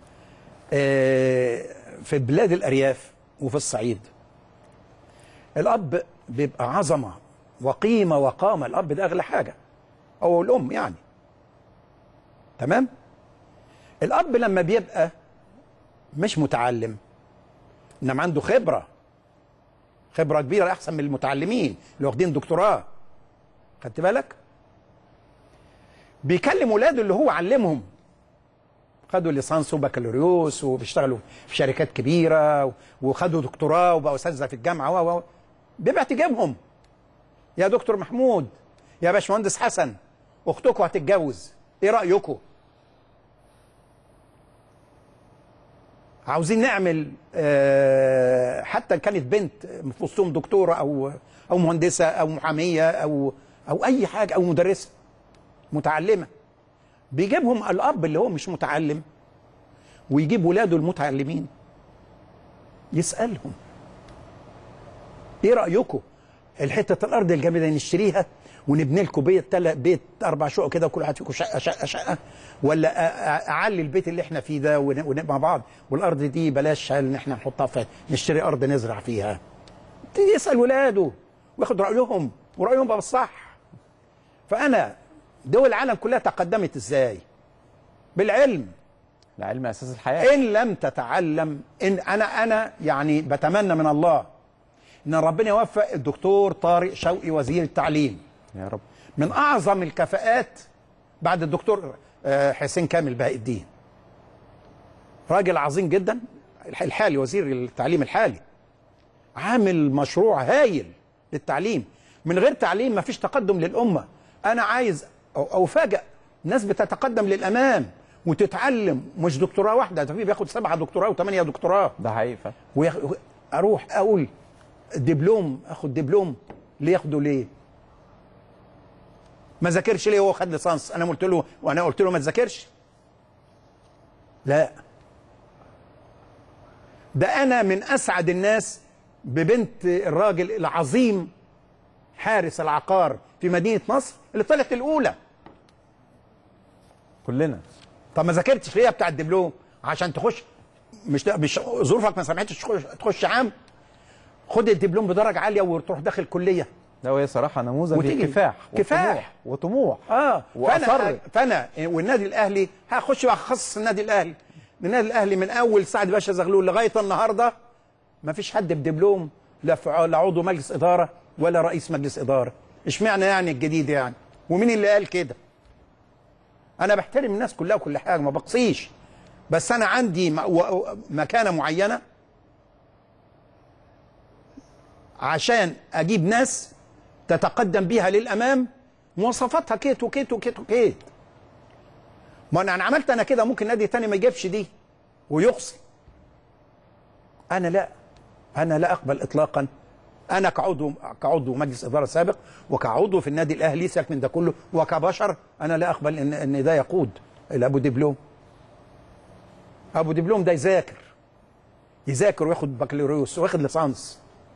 آه، في بلاد الأرياف وفي الصعيد الأب بيبقى عظمة وقيمة وقامة الأب ده أغلى حاجة أو الأم يعني تمام الأب لما بيبقى مش متعلم إنما عنده خبرة خبرة كبيرة أحسن من المتعلمين اللي واخدين دكتوراه خدت بالك؟ بيكلم ولاده اللي هو علمهم خدوا ليسانس وبكالوريوس وبيشتغلوا في شركات كبيره وخدوا دكتوراه وبقوا اساتذه في الجامعه و و بيبعت يجيبهم يا دكتور محمود يا باشمهندس حسن اختكم هتتجوز ايه رايكم عاوزين نعمل آه، حتى كانت بنت في وسطهم دكتوره او او مهندسه او محاميه او او اي حاجه او مدرسه متعلمه بيجيبهم الاب اللي هو مش متعلم ويجيب ولاده المتعلمين يسالهم ايه رايكم الحته الارض الجامده دي نشتريها ونبني لكم بيت تل... بيت اربع شقق كده وكل واحد فيكم شقه شقه شقه ولا أ- أ- اعلي البيت اللي احنا فيه ده ون- ونبقى مع بعض والارض دي بلاش ان احنا نحطها في نشتري ارض نزرع فيها يسال ولاده وياخد رايهم ورايهم بقى بالصح فانا دول العالم كلها تقدمت ازاي بالعلم العلم اساس الحياه ان لم تتعلم ان انا انا يعني بتمنى من الله ان ربنا يوفق الدكتور طارق شوقي وزير التعليم يا رب من اعظم الكفاءات بعد الدكتور آه، حسين كامل بهاء الدين راجل عظيم جدا الحالي وزير التعليم الحالي عامل مشروع هايل للتعليم من غير تعليم مفيش تقدم للامه انا عايز او أو افاجئ ناس بتتقدم للامام وتتعلم مش دكتوراه واحده ده في بياخد سبعه دكتوراه وثمانيه دكتوراه ده حقيقي فعلا. ويخ... اروح اقول دبلوم اخد دبلوم ليه ياخده ليه؟ ما ذاكرش ليه هو خد ليسانس انا قلت له وانا قلت له ما تذاكرش لا ده انا من اسعد الناس ببنت الراجل العظيم حارس العقار في مدينه نصر اللي طلعت الاولى كلنا طب ما ذاكرتش ليه بتاع الدبلوم عشان تخش مش مش ظروفك ما سمحتش تخش تخش عام خد الدبلوم بدرجه عاليه وتروح داخل كليه ده وهي صراحه نموذج وتيجي- للكفاح كفاح. وطموح, وطموح. اه وأصر. فانا فانا والنادي الاهلي هخش بقى اخصص النادي الاهلي النادي الاهلي من اول سعد باشا زغلول لغايه النهارده ما فيش حد بدبلوم لا في- لا عضو مجلس اداره ولا رئيس مجلس اداره اشمعنى يعني الجديد يعني ومين اللي قال كده انا بحترم الناس كلها وكل حاجه ما بقصيش بس انا عندي م- و- مكانه معينه عشان اجيب ناس تتقدم بيها للامام مواصفاتها كيت وكيت وكيت وكيت ما انا أنا عملت انا كده ممكن نادي تاني ما يجيبش دي ويخصم انا لا انا لا اقبل اطلاقا انا كعضو كعضو مجلس اداره سابق وكعضو في النادي الاهلي سيبك من ده كله وكبشر انا لا اقبل ان ان ده يقود الى ابو دبلوم ابو دبلوم ده يذاكر يذاكر وياخد بكالوريوس وياخد ليسانس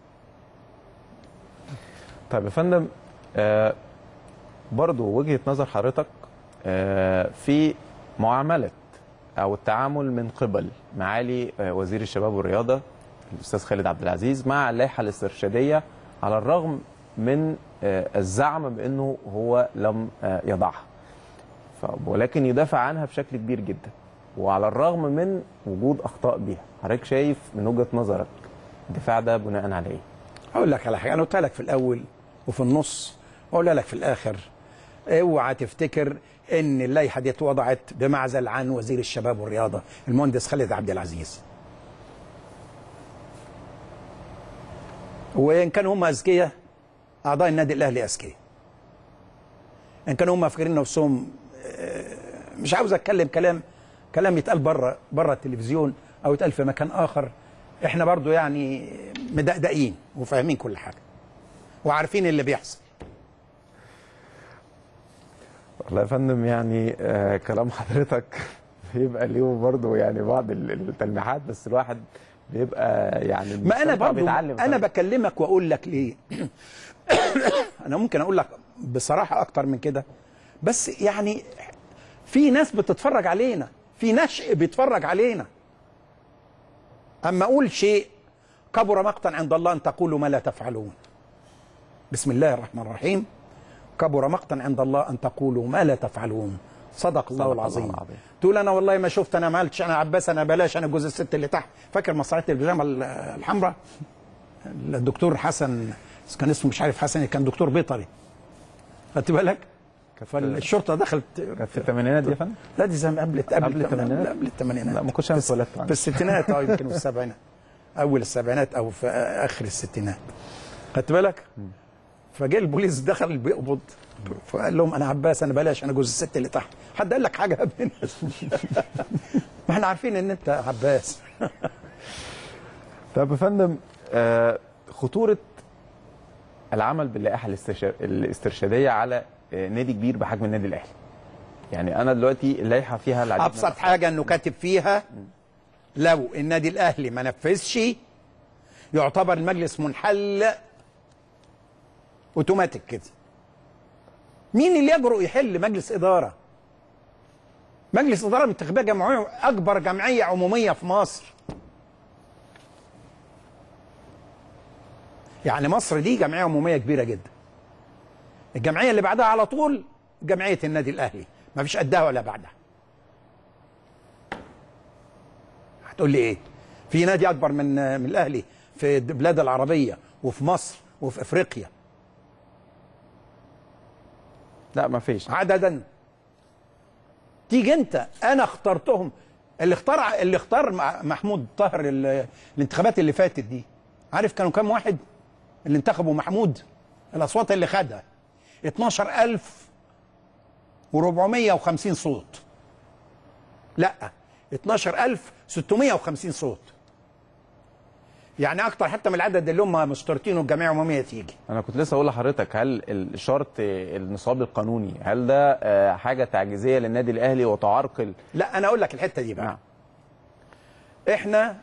طيب يا فندم آه برضو وجهه نظر حضرتك آه في معامله او التعامل من قبل معالي آه وزير الشباب والرياضه الاستاذ خالد عبد العزيز مع اللائحه الاسترشاديه على الرغم من آه الزعم بانه هو لم آه يضعها ف- ولكن يدافع عنها بشكل كبير جدا وعلى الرغم من وجود اخطاء بيها حضرتك شايف من وجهه نظرك الدفاع ده بناء على ايه؟ اقول لك على حاجه انا قلت لك في الاول وفي النص واقول لك في الاخر اوعى تفتكر ان اللائحه دي اتوضعت بمعزل عن وزير الشباب والرياضه المهندس خالد عبد العزيز وان كانوا هم اذكياء اعضاء النادي الاهلي اذكياء ان كانوا هم فاكرين نفسهم آه، مش عاوز اتكلم كلام كلام يتقال بره بره التلفزيون او يتقال في مكان اخر احنا برضو يعني مدقدقين وفاهمين كل حاجه وعارفين اللي بيحصل والله يا فندم يعني آه كلام حضرتك بيبقى ليه برضه يعني بعض ال- التلميحات بس الواحد بيبقى يعني ما انا بيستمتع برضو بيتعلم انا فعلاً. بكلمك واقول لك ليه انا ممكن اقول لك بصراحه اكتر من كده بس يعني في ناس بتتفرج علينا في نشء بيتفرج علينا اما اقول شيء كبر مقتا عند الله ان تقولوا ما لا تفعلون بسم الله الرحمن الرحيم كبر مقتا عند الله ان تقولوا ما لا تفعلون صدق الله الله العظيم العظيم. تقول انا والله ما شفت انا ما عملتش انا عباس انا بلاش انا جوز الست اللي تحت فاكر مسرحيه البيجامه ال- الحمراء الدكتور حسن كان اسمه مش عارف حسن كان دكتور بيطري خدت بالك فالشرطه دخلت كانت في الثمانينات دي يا فندم؟ لا دي زمان قبل قبل قبل الثمانينات؟ قبل الثمانينات لا ما كنتش انا اتولدت في الستينات اه يمكن في السبعينات اول السبعينات او في اخر الستينات خدت بالك فجاء البوليس دخل بيقبض فقال لهم انا عباس انا بلاش انا جوز الست اللي تحت حد قال لك حاجه يا ابني ما احنا عارفين ان انت عباس طب يا فندم آه خطوره العمل باللائحه الاسترشا- الاسترشاديه على آه نادي كبير بحجم النادي الاهلي يعني انا دلوقتي اللائحه فيها العديد من ابسط حاجه انه كاتب فيها لو النادي الاهلي ما نفذش يعتبر المجلس منحل اوتوماتيك كده مين اللي يجرؤ يحل مجلس اداره مجلس اداره منتخبيه جمعيه اكبر جمعيه عموميه في مصر يعني مصر دي جمعيه عموميه كبيره جدا الجمعيه اللي بعدها على طول جمعيه النادي الاهلي ما فيش قدها ولا بعدها هتقول لي ايه في نادي اكبر من من الاهلي في البلاد العربيه وفي مصر وفي افريقيا لا ما فيش عددا تيجي انت انا اخترتهم اللي اختار اللي اختار مع- محمود طاهر ال- الانتخابات اللي فاتت دي عارف كانوا كام واحد اللي انتخبوا محمود الاصوات اللي خدها 12450 صوت لا 12650 صوت يعني اكتر حتى من العدد اللي هم مشترطينه الجمعيه العموميه تيجي انا كنت لسه اقول لحضرتك هل الشرط النصاب القانوني هل ده آه، حاجه تعجيزيه للنادي الاهلي وتعرقل لا انا اقول لك الحته دي بقى نعم. احنا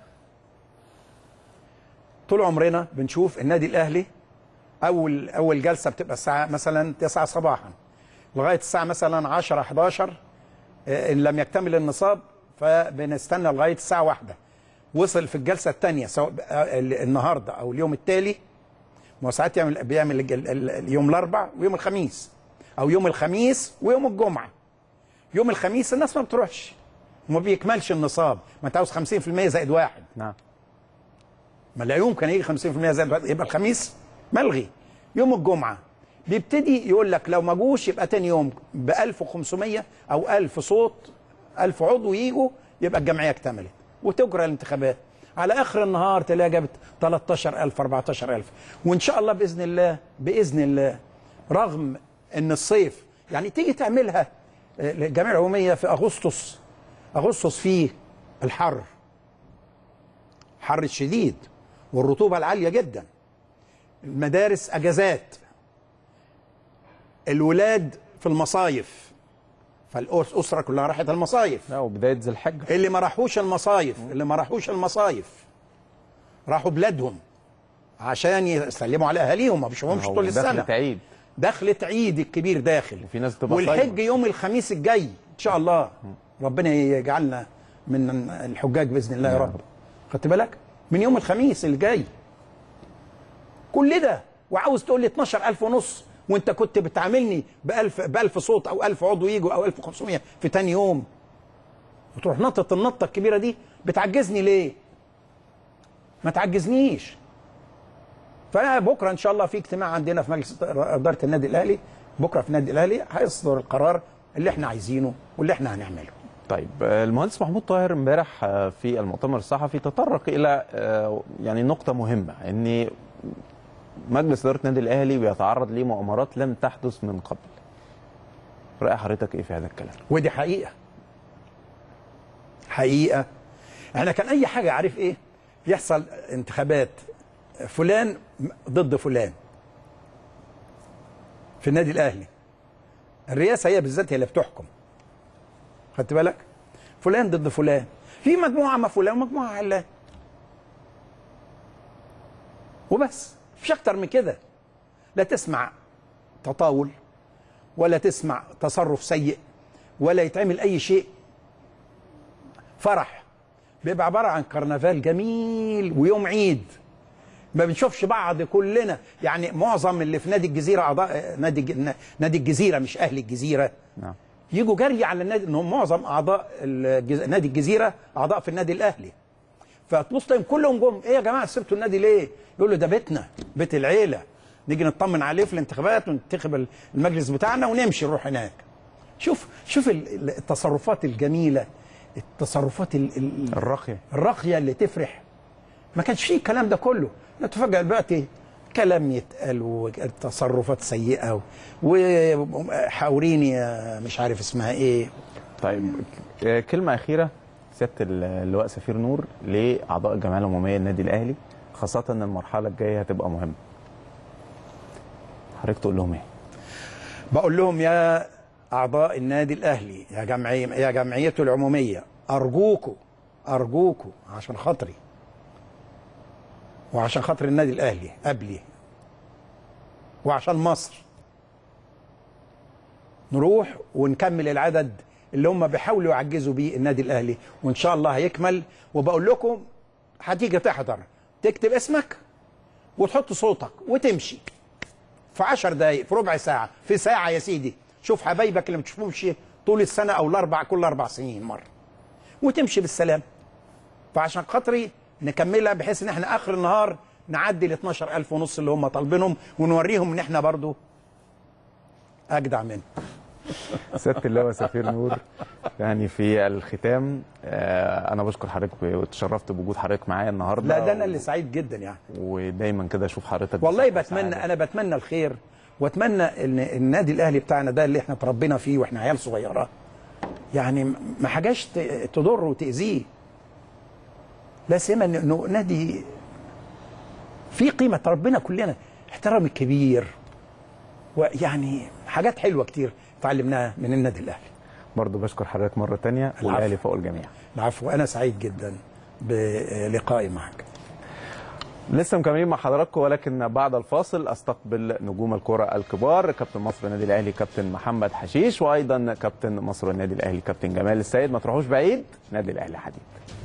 طول عمرنا بنشوف النادي الاهلي اول اول جلسه بتبقى الساعه مثلا 9 صباحا لغايه الساعه مثلا 10 11 آه، ان لم يكتمل النصاب فبنستنى لغايه الساعه واحدة وصل في الجلسه الثانيه سواء آه، ال- النهارده او اليوم التالي ما هو ساعات يعمل بيعمل الج- ال- ال- اليوم الاربع ويوم الخميس او يوم الخميس ويوم الجمعه يوم الخميس الناس ما بتروحش وما بيكملش النصاب ما انت عاوز 50% زائد واحد نعم ما لا يمكن يجي 50% زائد واحد يبقى الخميس ملغي يوم الجمعه بيبتدي يقول لك لو ما جوش يبقى تاني يوم ب 1500 او 1000 صوت 1000 عضو يجوا يبقى الجمعيه اكتملت وتجرى الانتخابات على اخر النهار تلاقي جابت 13000 14000 وان شاء الله باذن الله باذن الله رغم ان الصيف يعني تيجي تعملها آه، الجمعيه العموميه في اغسطس اغسطس فيه الحر حر الشديد والرطوبه العاليه جدا المدارس اجازات الولاد في المصايف فالاسره كلها راحت المصايف لا وبدايه ذي الحجه اللي ما راحوش المصايف اللي ما راحوش المصايف راحوا بلادهم عشان يسلموا على اهاليهم ما بيشوفهمش هو طول دخلة السنه عيد دخلة عيد الكبير داخل وفي ناس تبقى والحج صايمة. يوم الخميس الجاي ان شاء الله ربنا يجعلنا من الحجاج باذن الله يا يا رب خدت بالك من يوم الخميس الجاي كل ده وعاوز تقول لي 12000 ونص وانت كنت بتعاملني ب 1000 ب 1000 صوت او 1000 عضو يجوا او 1500 في تاني يوم وتروح نطط النطه الكبيره دي بتعجزني ليه؟ ما تعجزنيش فبكره ان شاء الله في اجتماع عندنا في مجلس اداره النادي الاهلي بكره في النادي الاهلي هيصدر القرار اللي احنا عايزينه واللي احنا هنعمله طيب آه، المهندس محمود طاهر امبارح آه، في المؤتمر الصحفي تطرق الى آه، يعني نقطه مهمه ان مجلس اداره النادي الاهلي بيتعرض لمؤامرات لم تحدث من قبل راي حضرتك ايه في هذا الكلام ودي حقيقه حقيقه احنا كان اي حاجه عارف ايه يحصل انتخابات فلان ضد فلان في النادي الاهلي الرئاسه هي بالذات هي اللي بتحكم خدت بالك فلان ضد فلان في مجموعه مع فلان ومجموعه مع علان وبس مفيش اكتر من كده لا تسمع تطاول ولا تسمع تصرف سيء ولا يتعمل اي شيء فرح بيبقى عباره عن كرنفال جميل ويوم عيد ما بنشوفش بعض كلنا يعني معظم اللي في نادي الجزيره اعضاء نادي الج- نادي الجزيره مش اهل الجزيره نعم يجوا جري على النادي انهم معظم اعضاء الجز... نادي الجزيره اعضاء في النادي الاهلي فتبص تلاقيهم كلهم جم ايه يا جماعه سبتوا النادي ليه؟ يقول له ده بيتنا بيت العيله نيجي نطمن عليه في الانتخابات وننتخب المجلس بتاعنا ونمشي نروح هناك شوف شوف ال- ال- التصرفات الجميله التصرفات ال... ال... الراقيه الراقيه اللي تفرح ما كانش فيه الكلام ده كله نتفاجئ دلوقتي كلام يتقال وتصرفات سيئه وحاوريني يا مش عارف اسمها ايه طيب آه، كلمه اخيره سياده اللواء سفير نور لاعضاء الجمعيه العموميه للنادي الاهلي خاصه ان المرحله الجايه هتبقى مهمه حضرتك تقول لهم ايه بقول لهم يا اعضاء النادي الاهلي يا جمعيه يا جمعيته العموميه ارجوكوا ارجوكوا عشان خاطري وعشان خاطر النادي الاهلي قبلي وعشان مصر نروح ونكمل العدد اللي هم بيحاولوا يعجزوا بيه النادي الاهلي وان شاء الله هيكمل وبقول لكم هتيجي تحضر تكتب اسمك وتحط صوتك وتمشي في 10 دقايق في ربع ساعة في ساعة يا سيدي شوف حبايبك اللي ما تشوفهمش طول السنة أو الأربع كل أربع سنين مرة وتمشي بالسلام فعشان خاطري نكملها بحيث إن إحنا آخر النهار نعدي ال 12000 ونص اللي هم طالبينهم ونوريهم إن إحنا برضو أجدع منهم سياده اللواء سفير نور يعني في الختام آه، انا بشكر حضرتك واتشرفت بوجود حضرتك معايا النهارده لا ده أنا اللي سعيد جدا يعني ودايما كده اشوف حضرتك والله بصحة بتمنى وسعادة. انا بتمنى الخير واتمنى ان النادي الاهلي بتاعنا ده اللي احنا تربينا فيه واحنا عيال صغيره يعني ما حاجاش ت- تضره وتاذيه لا سيما إن- انه نادي في قيمه ربنا كلنا احترام الكبير ويعني حاجات حلوه كتير اتعلمناها من النادي الاهلي برضه بشكر حضرتك مره تانية العفو. والاهلي فوق الجميع العفو انا سعيد جدا بلقائي معك لسه مكملين مع حضراتكم ولكن بعد الفاصل استقبل نجوم الكره الكبار كابتن مصر النادي الاهلي كابتن محمد حشيش وايضا كابتن مصر النادي الاهلي كابتن جمال السيد ما تروحوش بعيد نادي الاهلي حديد